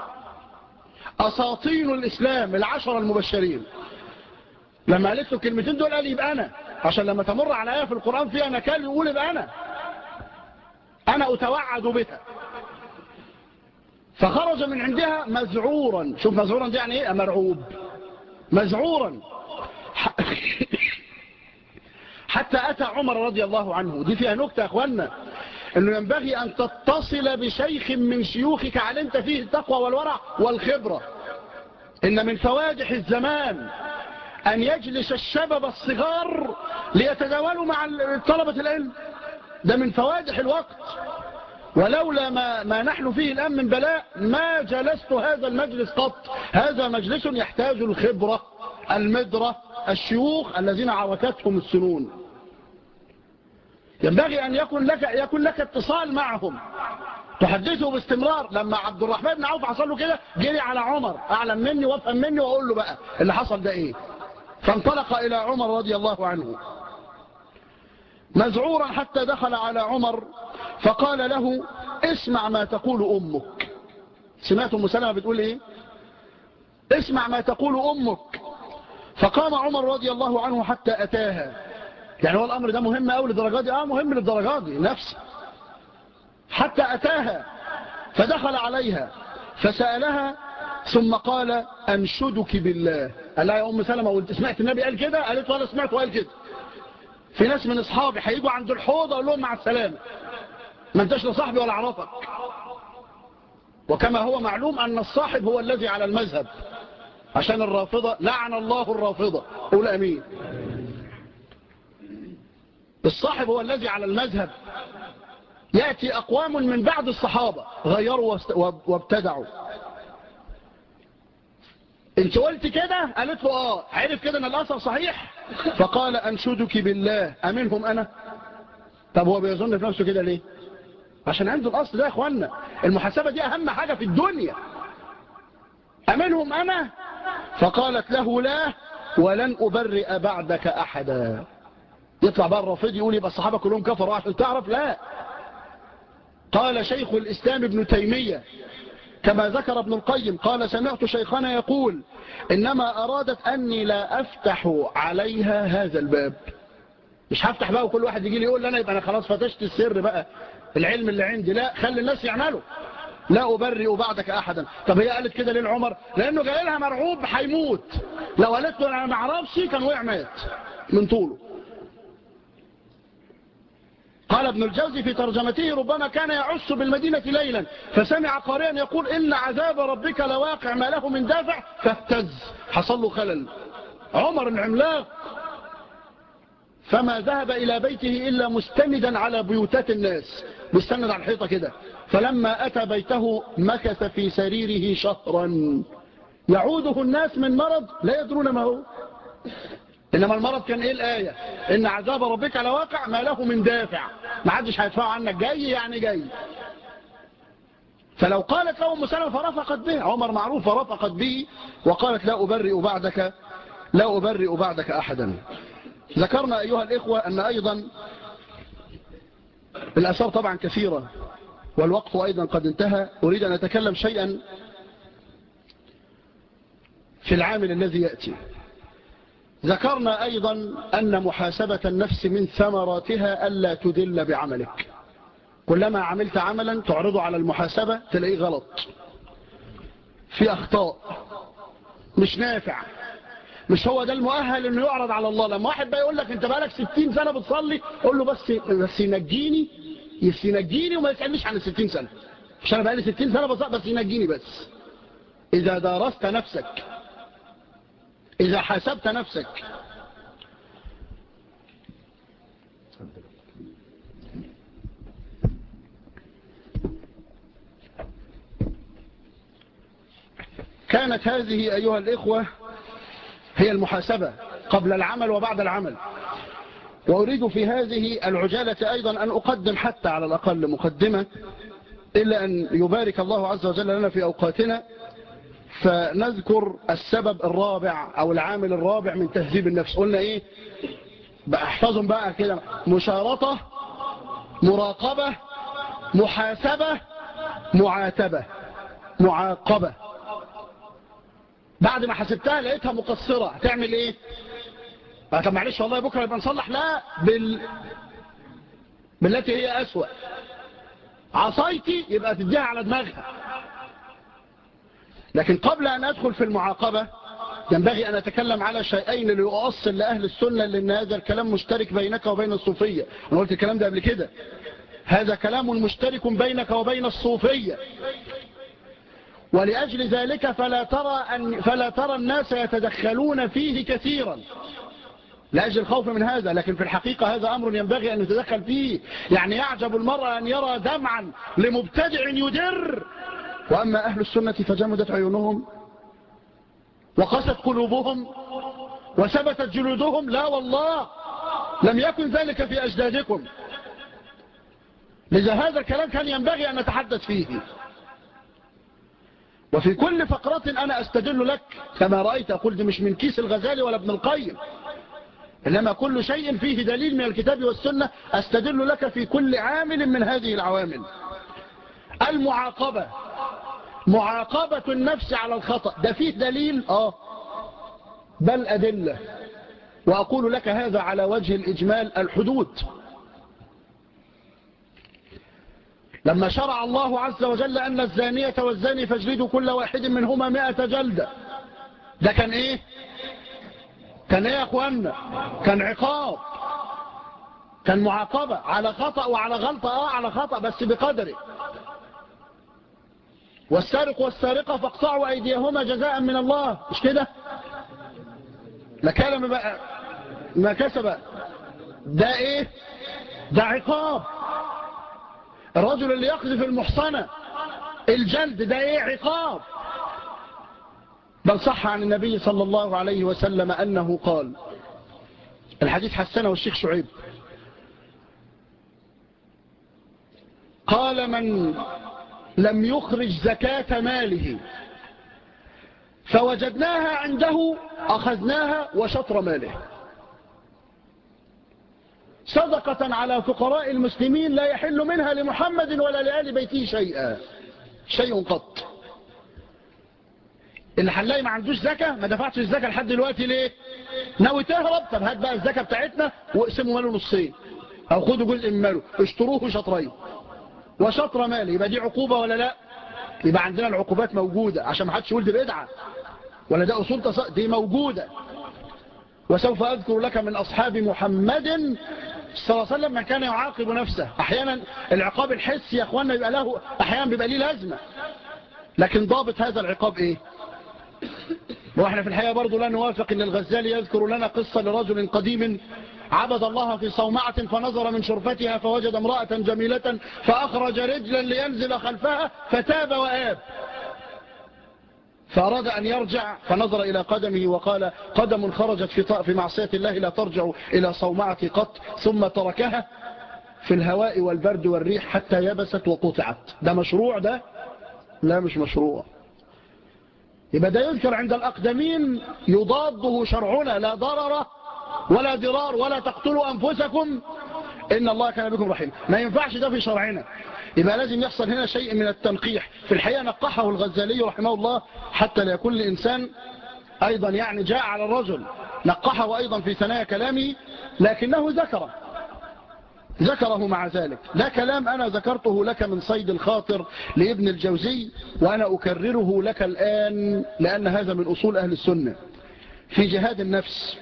أساطين الإسلام العشر المبشرين لما قالت له الكلمتين دول قال يبقى أنا عشان لما تمر على آية في القرآن فيها نكال يقول يبقى أنا أنا أتوعد بها فخرج من عندها مذعورا شوف مذعورا دي يعني ايه مرعوب مذعورا حتى أتى عمر رضي الله عنه دي فيها نكتة أخوانا أنه ينبغي أن تتصل بشيخ من شيوخك علمت فيه التقوى والورع والخبرة إن من فواجح الزمان أن يجلس الشباب الصغار ليتداولوا مع طلبة العلم ده من فواجح الوقت ولولا ما, ما نحن فيه الآن من بلاء ما جلست هذا المجلس قط هذا مجلس يحتاج الخبرة المدرة الشيوخ الذين عوتتهم السنون ينبغي أن يكون لك, يكون لك اتصال معهم تحدثه باستمرار لما عبد الرحمن بن عوف حصل له كده جري على عمر أعلم مني وافهم مني وأقول له بقى اللي حصل ده إيه فانطلق إلى عمر رضي الله عنه مزعورا حتى دخل على عمر فقال له اسمع ما تقول أمك سمعت أم سلمة بتقول إيه اسمع ما تقول أمك فقام عمر رضي الله عنه حتى أتاها يعني هو الأمر ده مهم أول للدرجات دي آه مهم للدرجات دي نفس حتى أتاها فدخل عليها فسألها ثم قال أنشدك بالله قال لها يا أم سلمة قلت سمعت النبي قال كده قالت وأنا سمعت وقال كده في ناس من أصحابي هيجوا عند الحوض أقول لهم مع السلامة ما انتش لصاحبي ولا عرفك وكما هو معلوم أن الصاحب هو الذي على المذهب عشان الرافضة لعن الله الرافضة قول أمين الصاحب هو الذي على المذهب يأتي أقوام من بعد الصحابة غيروا وابتدعوا انت قلت كده قالت له اه عرف كده ان الاثر صحيح فقال انشدك بالله امنهم انا طب هو بيظن في نفسه كده ليه عشان عنده الأصل ده يا أخوانا المحاسبة دي أهم حاجة في الدنيا أمنهم أنا فقالت له لا ولن أبرئ بعدك أحدا يطلع بقى الرافضي يقول يبقى الصحابة كلهم كفروا عشان تعرف لا قال شيخ الإسلام ابن تيمية كما ذكر ابن القيم قال سمعت شيخنا يقول إنما أرادت أني لا أفتح عليها هذا الباب مش هفتح بقى وكل واحد يجي لي يقول لنا يبقى أنا خلاص فتشت السر بقى العلم اللي عندي لا خلي الناس يعملوا لا أبرئ بعدك أحدا طب هي قالت كده ليه العمر لأنه جاي لها مرعوب هيموت لو قالت له أنا ما اعرفش كان وقع مات من طوله قال ابن الجوزي في ترجمته ربما كان يعس بالمدينة ليلا فسمع قارئا يقول إن عذاب ربك لواقع ما له من دافع فاهتز حصل له خلل عمر العملاق فما ذهب إلى بيته إلا مستندا على بيوتات الناس مستند على الحيطة كده فلما أتى بيته مكث في سريره شهرا يعوده الناس من مرض لا يدرون ما هو إنما المرض كان إيه الآية إن عذاب ربك لواقع ما له من دافع ما حدش هيدفع عنك جاي يعني جاي فلو قالت له مسلمة فرفقت به عمر معروف فرفقت به وقالت لا أبرئ بعدك لا أبرئ بعدك أحدا ذكرنا أيها الإخوة أن أيضا الأثار طبعا كثيرة والوقت أيضا قد انتهى أريد أن أتكلم شيئا في العامل الذي يأتي ذكرنا أيضا أن محاسبة النفس من ثمراتها ألا تدل بعملك كلما عملت عملا تعرضه على المحاسبة تلاقيه غلط في أخطاء مش نافع مش هو ده المؤهل انه يعرض على الله لما واحد بقى يقول لك انت بقالك 60 سنة بتصلي قول له بس بس ينجيني بس ينجيني وما يسألنيش عن ال 60 سنة مش انا بقالي 60 سنة بصلي بس ينجيني بس اذا دارست نفسك إذا حسبت نفسك كانت هذه أيها الإخوة هي المحاسبة قبل العمل وبعد العمل وأريد في هذه العجالة أيضا أن أقدم حتى على الأقل مقدمة إلا أن يبارك الله عز وجل لنا في أوقاتنا فنذكر السبب الرابع أو العامل الرابع من تهذيب النفس قلنا إيه بقى احفظهم بقى كده مشارطة مراقبة محاسبة معاتبة معاقبة بعد ما حسبتها لقيتها مقصرة هتعمل ايه طب معلش والله بكرة يبقى نصلح لا بال... بالتي هي أسوأ عصايتي يبقى تديها على دماغها لكن قبل أن أدخل في المعاقبة ينبغي أن أتكلم على شيئين ليؤصل لأهل السنة لأن هذا الكلام مشترك بينك وبين الصوفية أنا قلت الكلام ده قبل كده هذا كلام مشترك بينك وبين الصوفية ولأجل ذلك فلا ترى, أن فلا ترى الناس يتدخلون فيه كثيرا لأجل الخوف من هذا لكن في الحقيقة هذا أمر ينبغي أن يتدخل فيه يعني يعجب المرء أن يرى دمعا لمبتدع يدر وأما أهل السنة فجمدت عيونهم وقست قلوبهم وثبتت جلودهم لا والله لم يكن ذلك في أجدادكم لذا هذا الكلام كان ينبغي أن نتحدث فيه وفي كل فقرة أنا أستدل لك كما رأيت أقول دي مش من كيس الغزالي ولا ابن القيم إنما كل شيء فيه دليل من الكتاب والسنة أستدل لك في كل عامل من هذه العوامل المعاقبة معاقبة النفس على الخطأ ده فيه دليل آه بل أدلة وأقول لك هذا على وجه الإجمال الحدود لما شرع الله عز وجل أن الزانية والزاني فاجلدوا كل واحد منهما مئة جلدة ده كان إيه كان إيه يا أخوانا كان عقاب كان معاقبة على خطأ وعلى غلطة آه على خطأ بس بقدره والسارق والسارقة فاقطعوا أيديهما جزاء من الله مش كده لكان ما, ما كسب ده ايه ده عقاب الرجل اللي يقذف المحصنة الجلد ده ايه عقاب بل صح عن النبي صلى الله عليه وسلم أنه قال الحديث حسنه الشيخ شعيب قال من لم يخرج زكاة ماله فوجدناها عنده أخذناها وشطر ماله صدقة على فقراء المسلمين لا يحل منها لمحمد ولا لآل بيته شيئا شيء قط اللي هنلاقي ما عندوش زكاة ما دفعتش الزكاة لحد دلوقتي ليه ناوي تهرب طب هات بقى الزكاة بتاعتنا واقسموا ماله نصين او خدوا جزء من ماله اشتروه شطرين وشطر مال يبقى دي عقوبة ولا لا يبقى عندنا العقوبات موجودة عشان ما حدش يقول دي بدعة ولا ده أصول تص... دي موجودة وسوف أذكر لك من أصحاب محمد صلى الله عليه وسلم من كان يعاقب نفسه أحيانا العقاب الحسي يا أخوانا يبقى له أحيانا بيبقى ليه لازمة لكن ضابط هذا العقاب إيه واحنا في الحقيقة برضو لا نوافق ان الغزالي يذكر لنا قصة لرجل قديم عبد الله في صومعة فنظر من شرفتها فوجد امرأة جميلة فأخرج رجلا لينزل خلفها فتاب وآب فأراد أن يرجع فنظر إلى قدمه وقال قدم خرجت في, في معصية الله لا ترجع إلى صومعة قط ثم تركها في الهواء والبرد والريح حتى يبست وقطعت ده مشروع ده لا مش مشروع يبقى ده يذكر عند الأقدمين يضاده شرعنا لا ضرر ولا ضرار ولا تقتلوا أنفسكم إن الله كان بكم رحيم ما ينفعش ده في شرعنا يبقى لازم يحصل هنا شيء من التنقيح في الحقيقة نقحه الغزالي رحمه الله حتى لا يكون الإنسان أيضا يعني جاء على الرجل نقحه أيضا في ثنايا كلامه لكنه ذكره ذكره مع ذلك ده كلام أنا ذكرته لك من صيد الخاطر لابن الجوزي وأنا أكرره لك الآن لأن هذا من أصول أهل السنة في جهاد النفس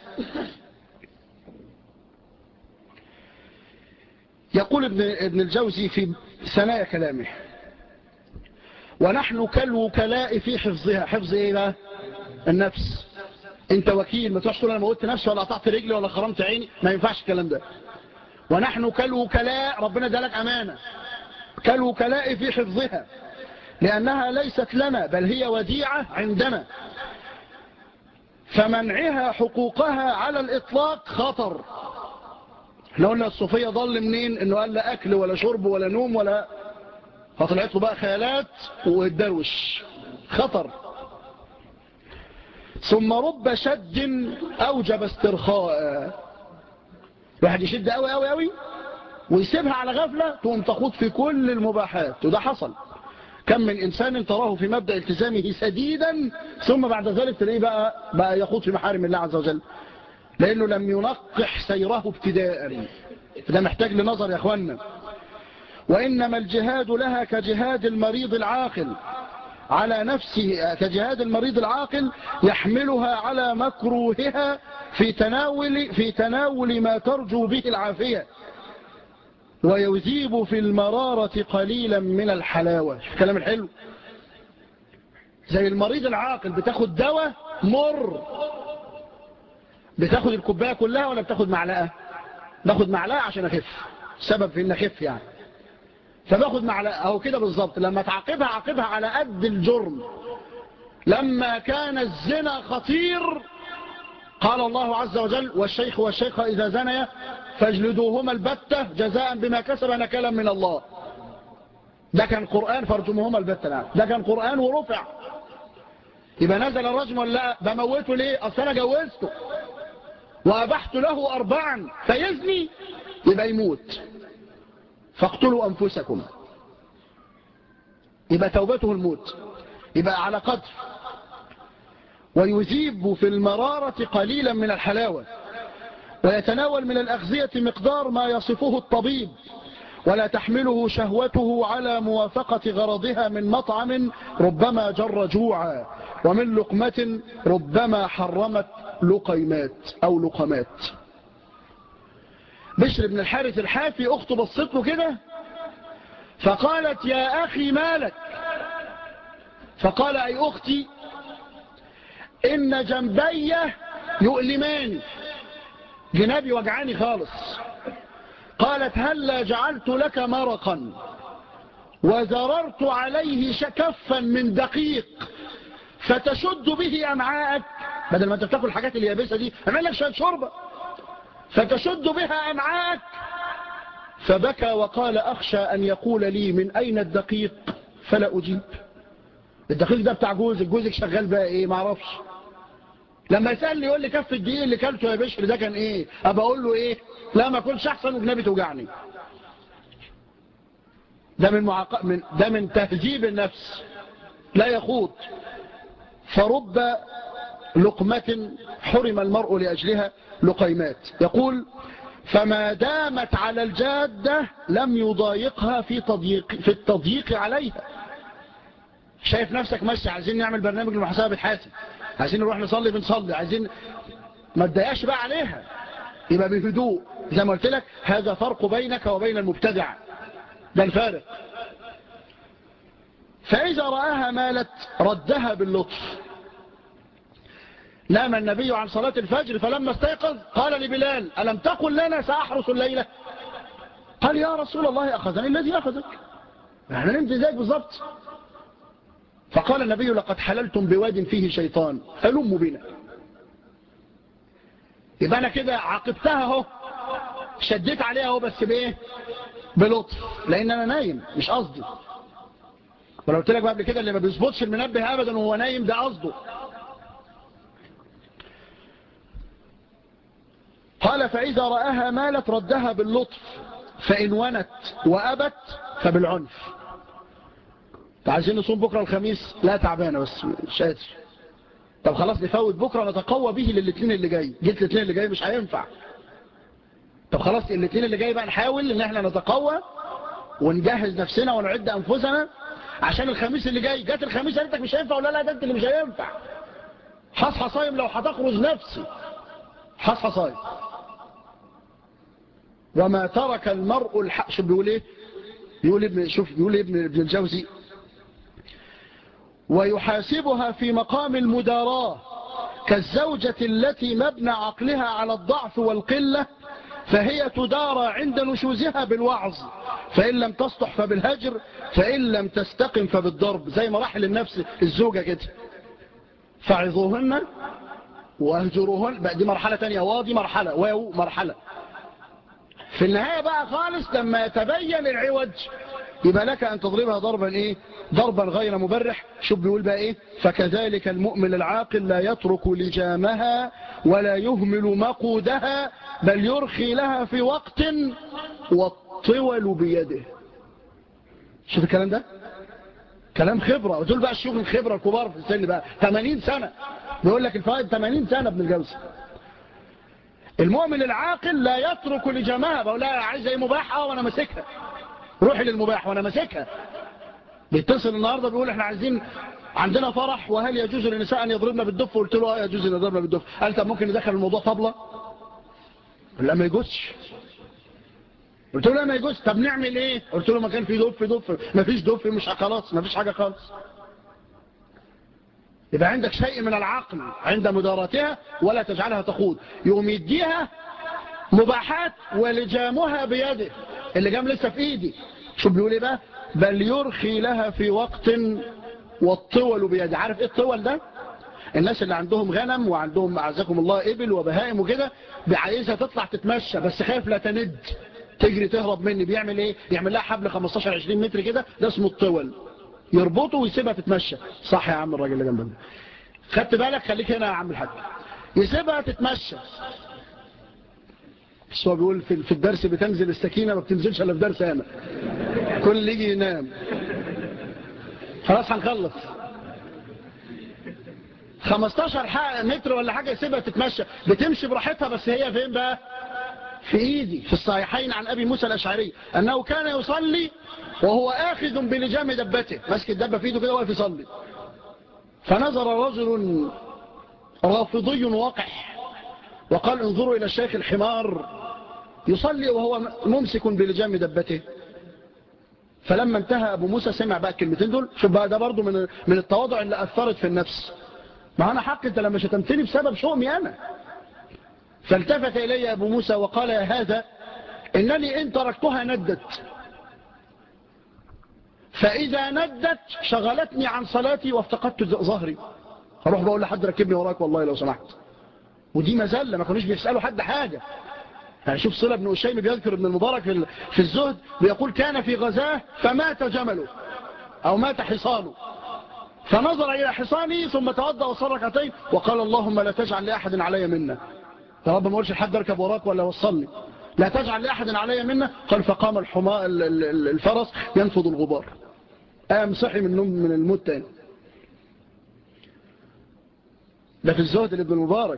يقول ابن, ابن الجوزي في ثنايا كلامه ونحن كالوكلاء في حفظها حفظ ايه بقى النفس انت وكيل ما تروحش تقول انا موتت نفسي ولا قطعت رجلي ولا خرمت عيني ما ينفعش الكلام ده ونحن كالوكلاء ربنا ادالك امانه كالوكلاء في حفظها لانها ليست لنا بل هي وديعه عندنا فمنعها حقوقها على الاطلاق خطر احنا قلنا الصوفية ضل منين انه قال لا اكل ولا شرب ولا نوم ولا فطلعت له بقى خيالات والدروش خطر ثم رب شد اوجب استرخاء واحد يشد قوي قوي قوي ويسيبها على غفلة تقوم تخوض في كل المباحات وده حصل كم من إنسان تراه في مبدأ التزامه سديدا ثم بعد ذلك تلاقيه بقى, بقى يخوض في محارم الله عز وجل لأنه لم ينقح سيره ابتداء ده محتاج لنظر يا أخوانا وإنما الجهاد لها كجهاد المريض العاقل على نفسه كجهاد المريض العاقل يحملها على مكروهها في تناول, في تناول ما ترجو به العافية ويذيب في المرارة قليلا من الحلاوة الكلام الحلو زي المريض العاقل بتاخد دواء مر بتاخد الكوبايه كلها ولا بتاخد معلقة باخد معلقة عشان اخف سبب في ان اخف يعني فباخد معلقة او كده بالظبط لما تعاقبها عاقبها على قد الجرم لما كان الزنا خطير قال الله عز وجل والشيخ والشيخة إذا زنيا فاجلدوهما البتة جزاء بما كسب نكلا من الله ده كان قرآن فارجموهما البتة نعم ده كان قرآن ورفع يبقى نزل الرجم ولا لا بموته ليه أصل أنا جوزته وأبحت له أربعا فيزني يبقى يموت فاقتلوا أنفسكم يبقى توبته الموت يبقى على قدر ويذيب في المرارة قليلا من الحلاوة ويتناول من الأغذية مقدار ما يصفه الطبيب ولا تحمله شهوته على موافقة غرضها من مطعم ربما جر جوعا ومن لقمة ربما حرمت لقيمات أو لقمات بشر بن الحارث الحافي أخته بصت له كده فقالت يا أخي مالك فقال أي أختي إن جنبي يؤلماني جنابي وجعاني خالص قالت هل جعلت لك مرقا وزررت عليه شكفا من دقيق فتشد به أمعاءك بدل ما انت بتاكل الحاجات اليابسة دي اعمل لك شوية شوربة فتشد بها أمعاءك فبكى وقال أخشى أن يقول لي من أين الدقيق فلا أجيب الدقيق ده بتاع جوزك جوزك شغال بقى إيه معرفش لما يسألني يقول لي كف الدقيق اللي كلته يا بشر ده كان إيه أبقى أقول له إيه لا ما كنتش أحسن وجنبي توجعني ده من, معاق... من ده من تهذيب النفس لا يخوض فرب لقمة حرم المرء لأجلها لقيمات يقول فما دامت على الجادة لم يضايقها في, تضييق في التضييق عليها شايف نفسك ماشي عايزين نعمل برنامج المحاسبة بالحاسب عايزين نروح نصلي بنصلي عايزين ما تضايقش بقى عليها يبقى بهدوء زي ما قلت لك هذا فرق بينك وبين المبتدع ده الفارق فإذا رآها مالت ردها باللطف نام النبي عن صلاة الفجر فلما استيقظ قال لبلال ألم تقل لنا سأحرس الليلة قال يا رسول الله أخذني الذي أخذك احنا نمت ذلك بالضبط فقال النبي لقد حللتم بواد فيه شيطان هلم بنا يبقى أنا كده عاقبتها اهو شديت عليها اهو بس بايه بلطف لان انا نايم مش قصدي ولو قلت لك قبل كده اللي ما بيظبطش المنبه ابدا وهو نايم ده قصده قال فإذا رآها مالت ردها باللطف فإن ونت وأبت فبالعنف عايزين نصوم بكرة الخميس لا تعبانة بس مش قادر طب خلاص نفوت بكرة نتقوى به للاثنين اللي جاي جيت الاثنين اللي جاي مش هينفع طب خلاص الاثنين اللي جاي بقى نحاول ان احنا نتقوى ونجهز نفسنا ونعد انفسنا عشان الخميس اللي جاي جات الخميس قالتك مش هينفع ولا لا ده انت اللي مش هينفع حصحى صايم لو هتخرج نفسي حصحى صايم وما ترك المرء الحق شوف بيقول ايه بيقول ابن شوف بيقول ابن ابن الجوزي ويحاسبها في مقام المداراة كالزوجة التي مبنى عقلها على الضعف والقلة فهي تدارى عند نشوزها بالوعظ فإن لم تصلح فبالهجر فإن لم تستقم فبالضرب زي مراحل النفس الزوجة كده فعظوهن واهجروهن بقى دي مرحلة تانية واضي مرحلة واو مرحلة في النهاية بقى خالص لما يتبين العوج يبقى لك أن تضربها ضربا إيه ضربا غير مبرح شوف بيقول بقى إيه فكذلك المؤمن العاقل لا يترك لجامها ولا يهمل مقودها بل يرخي لها في وقت والطول بيده شوف الكلام ده كلام خبرة ودول بقى الشيوخ الخبرة الكبار في السن بقى 80 سنة بيقول لك الفائد 80 سنة ابن الجوزي المؤمن العاقل لا يترك لجماعة بقول لها عايزة ايه مباحة وانا ماسكها روحي للمباح وانا ماسكها بيتصل النهاردة بيقول احنا عايزين عندنا فرح وهل يجوز للنساء ان يضربنا بالدف قلت له اه يجوز ان يضربنا بالدف قال طب ممكن ندخل الموضوع طبلة لا ما يجوزش قلت له لا ما يجوز طب نعمل ايه قلت له ما كان في دف دف ما فيش دف مش خلاص ما فيش حاجة خالص يبقى عندك شيء من العقل عند مداراتها ولا تجعلها تخوض يوم يديها مباحات ولجامها بيده اللي جام لسه في ايدي شو بيقول ايه بقى بل يرخي لها في وقت والطول بيده عارف ايه الطول ده الناس اللي عندهم غنم وعندهم اعزكم الله ابل وبهائم وكده عايزها تطلع تتمشى بس خايف لا تند تجري تهرب مني بيعمل ايه يعمل لها حبل 15 20 متر كده ده اسمه الطول يربطه ويسيبها تتمشى صح يا عم الراجل اللي جنبنا خدت بالك خليك هنا يا عم الحاج يسيبها تتمشى بس هو بيقول في, في الدرس بتنزل السكينة ما بتنزلش الا في درس انا كل اللي يجي ينام خلاص هنخلص 15 متر ولا حاجة يسيبها تتمشى بتمشي براحتها بس هي فين بقى في ايدي في الصحيحين عن ابي موسى الاشعري انه كان يصلي وهو آخذ بلجام دبته ماسك الدبة في ايده كده واقف يصلي فنظر رجل رافضي وقح وقال انظروا إلى الشيخ الحمار يصلي وهو ممسك بلجام دبته فلما انتهى أبو موسى سمع بقى الكلمتين دول شوف بقى ده برضو من, من التواضع اللي أثرت في النفس ما أنا حق أنت لما شتمتني بسبب شؤمي أنا فالتفت إلي أبو موسى وقال يا هذا إنني إن تركتها ندت فإذا ندت شغلتني عن صلاتي وافتقدت ظهري هروح بقول لحد ركبني وراك والله لو سمحت ودي مزلة ما كانوش بيسألوا حد حاجة يعني شوف صلة بن أشيم بيذكر ابن المبارك في الزهد بيقول كان في غزاه فمات جمله أو مات حصانه فنظر إلى حصانه ثم توضأ وصل ركعتين وقال اللهم لا تجعل لأحد علي منا يا رب ما قولش لحد اركب وراك ولا وصلني لا تجعل لأحد علي منا قال فقام الحماء الفرس ينفض الغبار قام صحي من من الموت تاني ده في الزهد لابن المبارك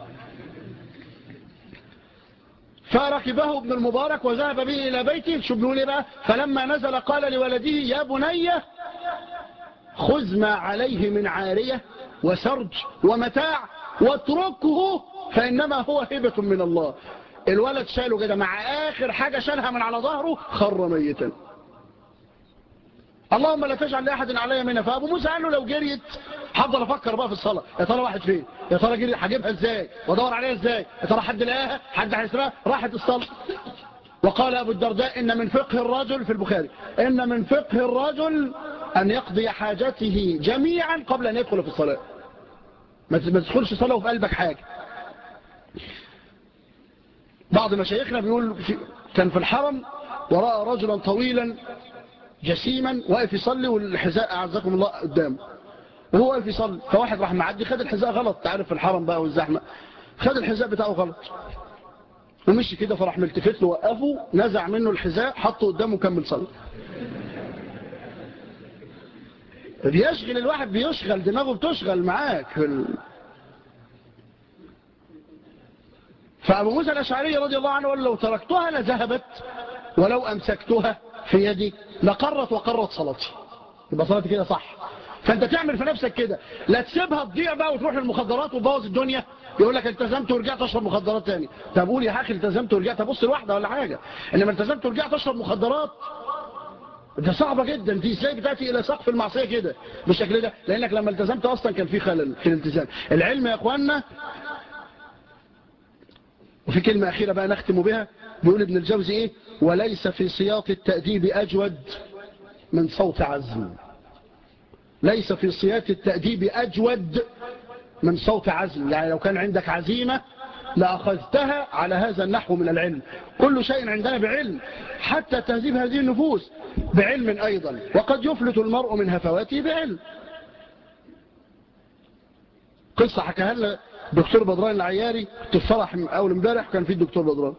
فركبه ابن المبارك وذهب به إلى بيته شو ابنه ليه بقى فلما نزل قال لولده يا بني خذ ما عليه من عارية وسرج ومتاع واتركه فإنما هو هبة من الله الولد شاله كده مع آخر حاجة شالها من على ظهره خر ميتا اللهم لا تجعل لأحد علي منها فأبو موسى قال له لو جريت هفضل افكر بقى في الصلاة يا ترى واحد فين يا ترى جري هجيبها ازاي وادور عليها ازاي يا ترى حد لقاها حد هيسرقها راحت الصلاة وقال ابو الدرداء ان من فقه الرجل في البخاري ان من فقه الرجل ان يقضي حاجته جميعا قبل ان يدخل في الصلاة ما تدخلش صلاة وفي قلبك حاجة بعض مشايخنا بيقول في كان في الحرم ورأى رجلا طويلا جسيما واقف يصلي والحذاء أعزكم الله قدامه وهو واقف يصلي فواحد راح معدي خد الحذاء غلط تعرف في الحرم بقى والزحمة خد الحذاء بتاعه غلط ومشي كده فراح ملتفت له وقفه نزع منه الحذاء حطه قدامه وكمل صلي بيشغل الواحد بيشغل دماغه بتشغل معاك فأبو موسى الأشعري رضي الله عنه قال لو تركتها لذهبت ولو أمسكتها في يدي لقرت وقرت صلاتي يبقى صلاتي كده صح فانت تعمل في نفسك كده لا تسيبها تضيع بقى وتروح للمخدرات وتبوظ الدنيا يقول لك التزمت ورجعت اشرب مخدرات تاني طب قول يا اخي التزمت ورجعت ابص لوحده ولا حاجه انما التزمت ورجعت اشرب مخدرات ده صعبة جدا دي ازاي بتاتي الى سقف المعصية كده بالشكل ده لانك لما التزمت اصلا كان في خلل في الالتزام العلم يا اخوانا وفي كلمة اخيرة بقى نختم بها بيقول ابن الجوزي ايه وليس في سياط التأديب اجود من صوت عزم ليس في سياط التأديب أجود من صوت عزم يعني لو كان عندك عزيمة لأخذتها على هذا النحو من العلم كل شيء عندنا بعلم حتى تهذيب هذه النفوس بعلم أيضا وقد يفلت المرء من هفواته بعلم قصة حكاها لنا دكتور بدران العياري تفرح أول امبارح كان في الدكتور بدران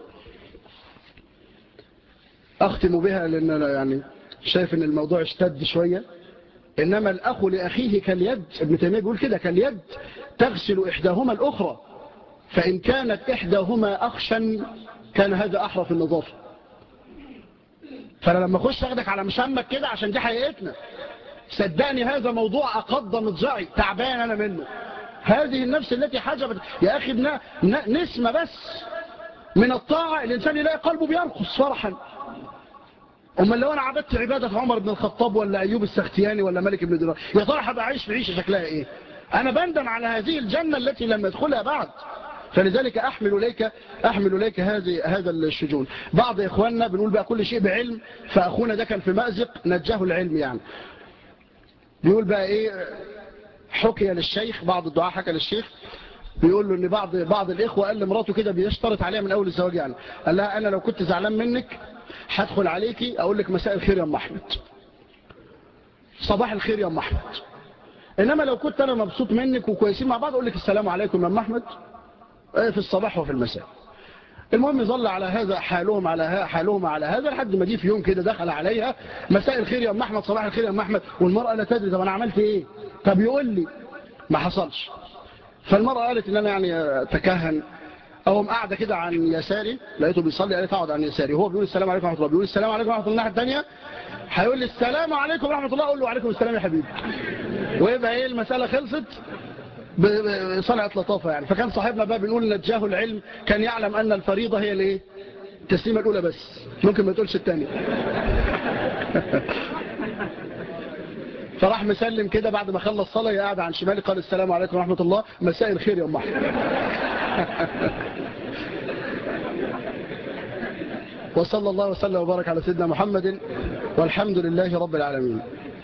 أختم بها لأن أنا يعني شايف أن الموضوع اشتد شوية إنما الأخ لأخيه كاليد ابن تيمية بيقول كده كاليد تغسل إحداهما الأخرى فإن كانت إحداهما أخشا كان هذا أحرى في النظافة فأنا لما أخش أخدك على مشمك كده عشان دي حقيقتنا صدقني هذا موضوع أقضى مضجعي تعبان أنا منه هذه النفس التي حجبت يا أخي نسمة بس من الطاعة الإنسان يلاقي قلبه بيرقص فرحا أما لو أنا عبدت عبادة عمر بن الخطاب ولا أيوب السختياني ولا ملك بن دينار يا ترى هبقى عايش في عيشة شكلها إيه أنا بندم على هذه الجنة التي لم يدخلها بعد فلذلك أحمل إليك أحمل إليك هذه هذا الشجون بعض إخواننا بنقول بقى كل شيء بعلم فأخونا ده كان في مأزق نجاه العلم يعني بيقول بقى إيه حكي للشيخ بعض الدعاء حكى للشيخ بيقول له ان بعض بعض الاخوه قال لمراته كده بيشترط عليها من اول الزواج يعني قال لها انا لو كنت زعلان منك هدخل عليكي اقول لك مساء الخير يا ام احمد صباح الخير يا ام احمد انما لو كنت انا مبسوط منك وكويسين مع بعض اقول لك السلام عليكم يا ام احمد في الصباح وفي المساء المهم يظل على هذا حالهم على حالهم على هذا لحد ما جه في يوم كده دخل عليها مساء الخير يا ام احمد صباح الخير يا ام احمد والمراه لا تدري طب انا عملت ايه طب يقول لي ما حصلش فالمرأة قالت ان انا يعني اتكهن اقوم قاعده كده عن يساري لقيته بيصلي قالت اقعد عن يساري هو بيقول السلام عليكم ورحمه الله بيقول السلام عليكم ورحمه الله الناحيه الثانيه هيقول لي السلام عليكم ورحمه الله اقول له وعليكم السلام يا حبيبي ويبقى ايه المساله خلصت بصنعه لطافه يعني فكان صاحبنا بقى بنقول نجاه العلم كان يعلم ان الفريضه هي الايه التسليمه الاولى بس ممكن ما تقولش الثانيه فراح مسلم كده بعد ما خلص صلاة قاعد عن شمالي قال السلام عليكم ورحمة الله مساء الخير يا أم أحمد وصلى الله وسلم وبارك على سيدنا محمد والحمد لله رب العالمين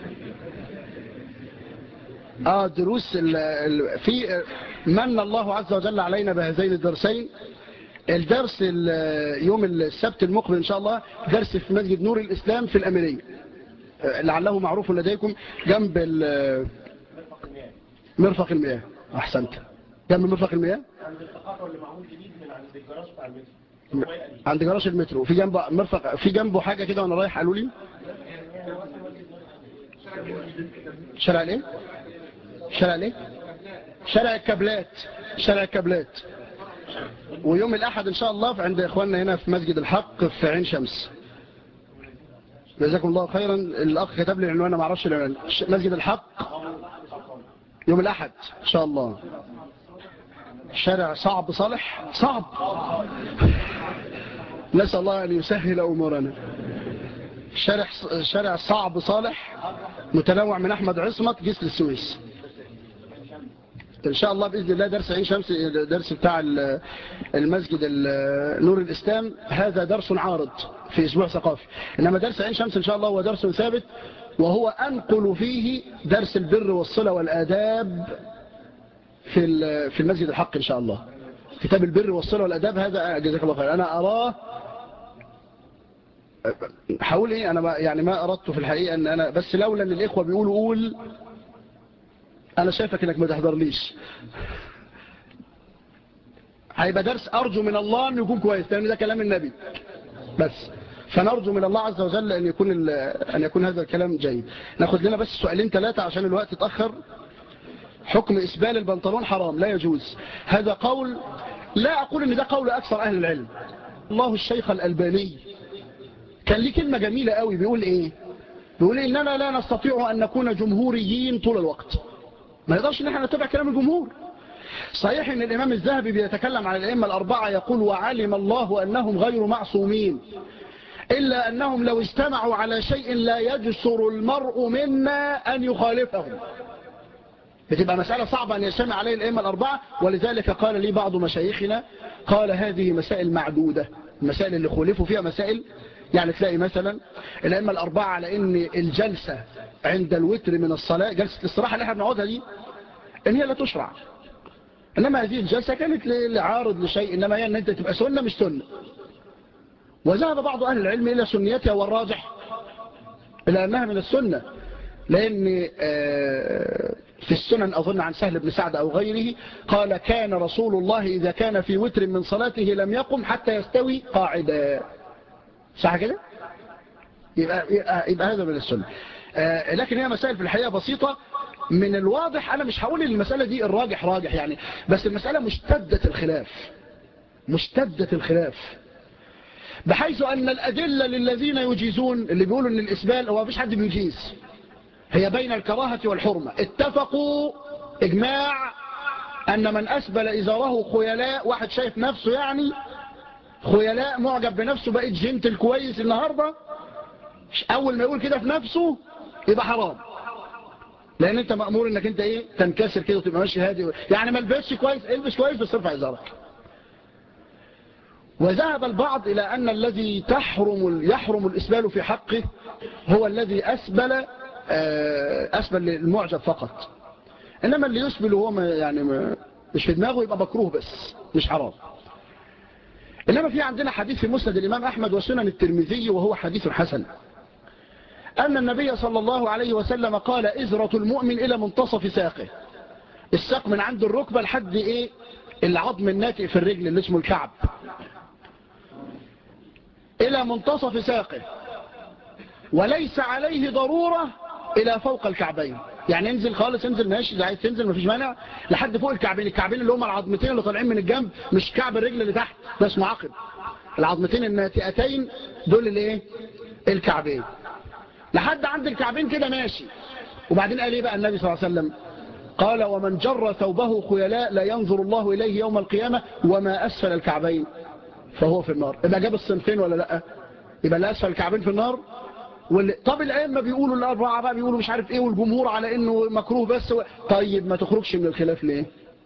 آه دروس ال ال في من الله عز وجل علينا بهذين الدرسين الدرس ال- يوم السبت المقبل إن شاء الله درس في مسجد نور الإسلام في الأميرية آه، لعله معروف لديكم جنب ال- مرفق المياه أحسنت جنب مرفق المياه عند التقاطع اللي معمول جديد من عند الجراج بتاع المترو عند جراج المترو في جنبه مرفق في جنبه حاجة كده وأنا رايح قالوا لي شارع الايه شارع الايه شارع الكابلات شارع الكابلات ويوم الأحد إن شاء الله عند إخواننا هنا في مسجد الحق في عين شمس جزاكم الله خيرا الأخ كتب لي العنوان ما اعرفش العنوان ش- مسجد الحق يوم الأحد إن شاء الله شارع صعب صالح صعب نسأل الله أن يسهل أمورنا شارع شارع صعب صالح متنوع من أحمد عصمت جسر السويس إن شاء الله بإذن الله درس عين شمس درس بتاع ال- المسجد ال- نور الإسلام هذا درس عارض في أسبوع ثقافي إنما درس عين شمس إن شاء الله هو درس ثابت وهو أنقل فيه درس البر والصلة والآداب في ال- في المسجد الحق إن شاء الله كتاب البر والصلة والآداب هذا جزاك الله خير أنا أراه حاول ايه انا ما يعني ما اردت في الحقيقة ان انا بس لولا ان الاخوة بيقولوا قول انا شايفك انك ما تحضرليش هيبقى درس ارجو من الله انه يكون كويس لان ده كلام النبي بس فنرجو من الله عز وجل ان يكون ال- ان يكون هذا الكلام جيد ناخد لنا بس سؤالين ثلاثة عشان الوقت اتأخر حكم اسبال البنطلون حرام لا يجوز هذا قول لا اقول ان ده قول اكثر اهل العلم الله الشيخ الالباني كان ليه كلمة جميلة قوي بيقول ايه بيقول اننا لا نستطيع ان نكون جمهوريين طول الوقت ما نقدرش ان احنا نتبع كلام الجمهور صحيح ان الامام الذهبي بيتكلم عن الائمه الاربعه يقول وعلم الله انهم غير معصومين الا انهم لو اجتمعوا على شيء لا يجسر المرء منا ان يخالفهم بتبقى مسألة صعبة أن يجتمع عليه الأئمة الأربعة ولذلك قال لي بعض مشايخنا قال هذه مسائل معدودة المسائل اللي خولفوا فيها مسائل يعني تلاقي مثلا الأئمة الأربعة على أن الجلسة عند الوتر من الصلاة جلسة الاستراحة اللي احنا بنقعدها دي ان هي لا تشرع انما هذه الجلسة كانت لعارض لشيء انما هي ان انت تبقى سنة مش سنة وذهب بعض اهل العلم الى سنيتها والراجح الى انها من السنة لان آه، في السنن اظن عن سهل بن سعد او غيره قال كان رسول الله اذا كان في وتر من صلاته لم يقم حتى يستوي قاعدا صح كده يبقى, يبقى, يبقى هذا من السنة آه، لكن هي مسائل في الحقيقة بسيطة من الواضح أنا مش هقول ان المسألة دي الراجح راجح يعني بس المسألة مشتدة الخلاف مشتدة الخلاف بحيث أن الأدلة للذين يجيزون اللي بيقولوا أن الإسبال هو مفيش حد بيجيز هي بين الكراهة والحرمة اتفقوا إجماع أن من أسبل إزاره خيلاء واحد شايف نفسه يعني خيلاء معجب بنفسه بقيت جنتل كويس النهاردة أول ما يقول كده في نفسه يبقى حرام لان انت مأمور انك انت ايه تنكسر كده وتبقى ماشي هادي يعني ما البسش كويس البس كويس بس ارفع ازارك وذهب البعض الى ان الذي تحرم يحرم الاسبال في حقه هو الذي اسبل آه، اسبل للمعجب فقط انما اللي يسبل وهو ما يعني ما مش في دماغه يبقى مكروه بس مش حرام انما في عندنا حديث في مسند الامام احمد وسنن الترمذي وهو حديث حسن أن النبي صلى الله عليه وسلم قال إزرة المؤمن إلى منتصف ساقه الساق من عند الركبة لحد إيه العظم الناتئ في الرجل اللي اسمه الكعب إلى منتصف ساقه وليس عليه ضرورة إلى فوق الكعبين يعني انزل خالص انزل ماشي إذا عايز تنزل مفيش مانع لحد فوق الكعبين الكعبين اللي هم العظمتين اللي طالعين من الجنب مش كعب الرجل اللي تحت ده اسمه عقب العظمتين الناتئتين دول اللي ايه الكعبين لحد عند الكعبين كده ماشي وبعدين قال ايه بقى النبي صلى الله عليه وسلم قال ومن جر ثوبه خيلاء لا ينظر الله إليه يوم القيامة وما أسفل الكعبين فهو في النار يبقى جاب الصنفين ولا لا يبقى اللي أسفل الكعبين في النار واللي طب الأئمة بيقولوا الأربعة بقى بيقولوا مش عارف إيه والجمهور على إنه مكروه بس و... طيب ما تخرجش من الخلاف ليه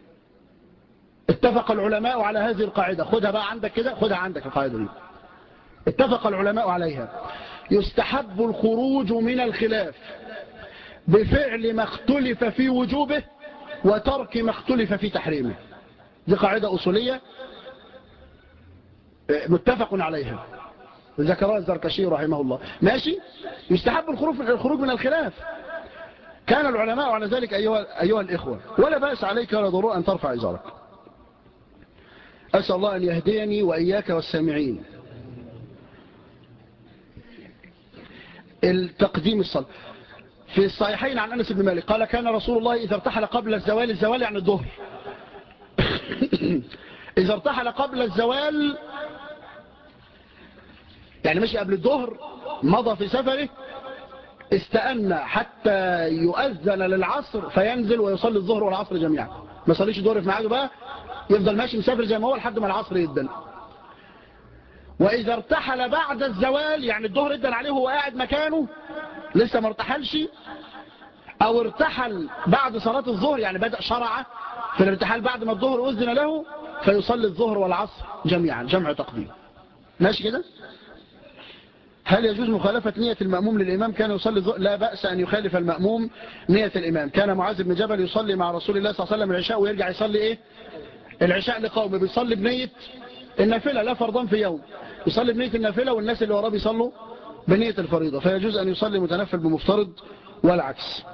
اتفق العلماء على هذه القاعدة خدها بقى عندك كده خدها عندك القاعدة دي اتفق العلماء عليها يستحب الخروج من الخلاف بفعل ما اختلف في وجوبه وترك ما اختلف في تحريمه دي قاعدة أصولية متفق عليها ذكرها الزركشي رحمه الله ماشي يستحب الخروج الخروج من الخلاف كان العلماء على ذلك أيها, أيها الإخوة ولا بأس عليك ولا ضروع أن ترفع إزارك أسأل الله أن يهديني وإياك والسامعين التقديم الصلاة في الصحيحين عن أنس بن مالك قال كان رسول الله إذا ارتحل قبل الزوال الزوال يعني الظهر إذا ارتحل قبل الزوال يعني مشي قبل الظهر مضى في سفره استأنى حتى يؤذن للعصر فينزل ويصلي الظهر والعصر جميعا ما يصليش الظهر في ميعاده بقى يفضل ماشي مسافر زي ما هو لحد ما العصر يدن وإذا ارتحل بعد الزوال يعني الظهر ادن عليه وهو قاعد مكانه لسه ما ارتحلش أو ارتحل بعد صلاة الظهر يعني بدأ شرع في الارتحال بعد ما الظهر أذن له فيصلي الظهر والعصر جميعا جمع تقديم ماشي كده هل يجوز مخالفة نية المأموم للإمام كان يصلي الظهر لا بأس أن يخالف المأموم نية الإمام كان معاذ بن جبل يصلي مع رسول الله صلى الله عليه وسلم العشاء ويرجع يصلي إيه العشاء لقومه بيصلي بنية النافلة لا فرضان في يوم يصلي بنية النافلة والناس اللي وراه بيصلوا بنية الفريضة فيجوز أن يصلي متنفل بمفترض والعكس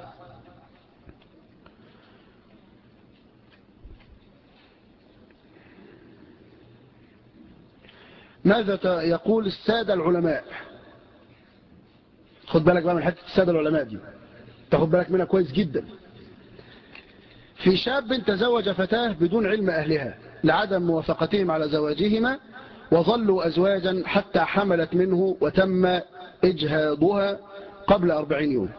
ماذا يقول السادة العلماء خد بالك بقى من حتة السادة العلماء دي تاخد بالك منها كويس جدا في شاب تزوج فتاة بدون علم أهلها لعدم موافقتهم على زواجهما وظلوا أزواجا حتى حملت منه وتم إجهاضها قبل أربعين يوم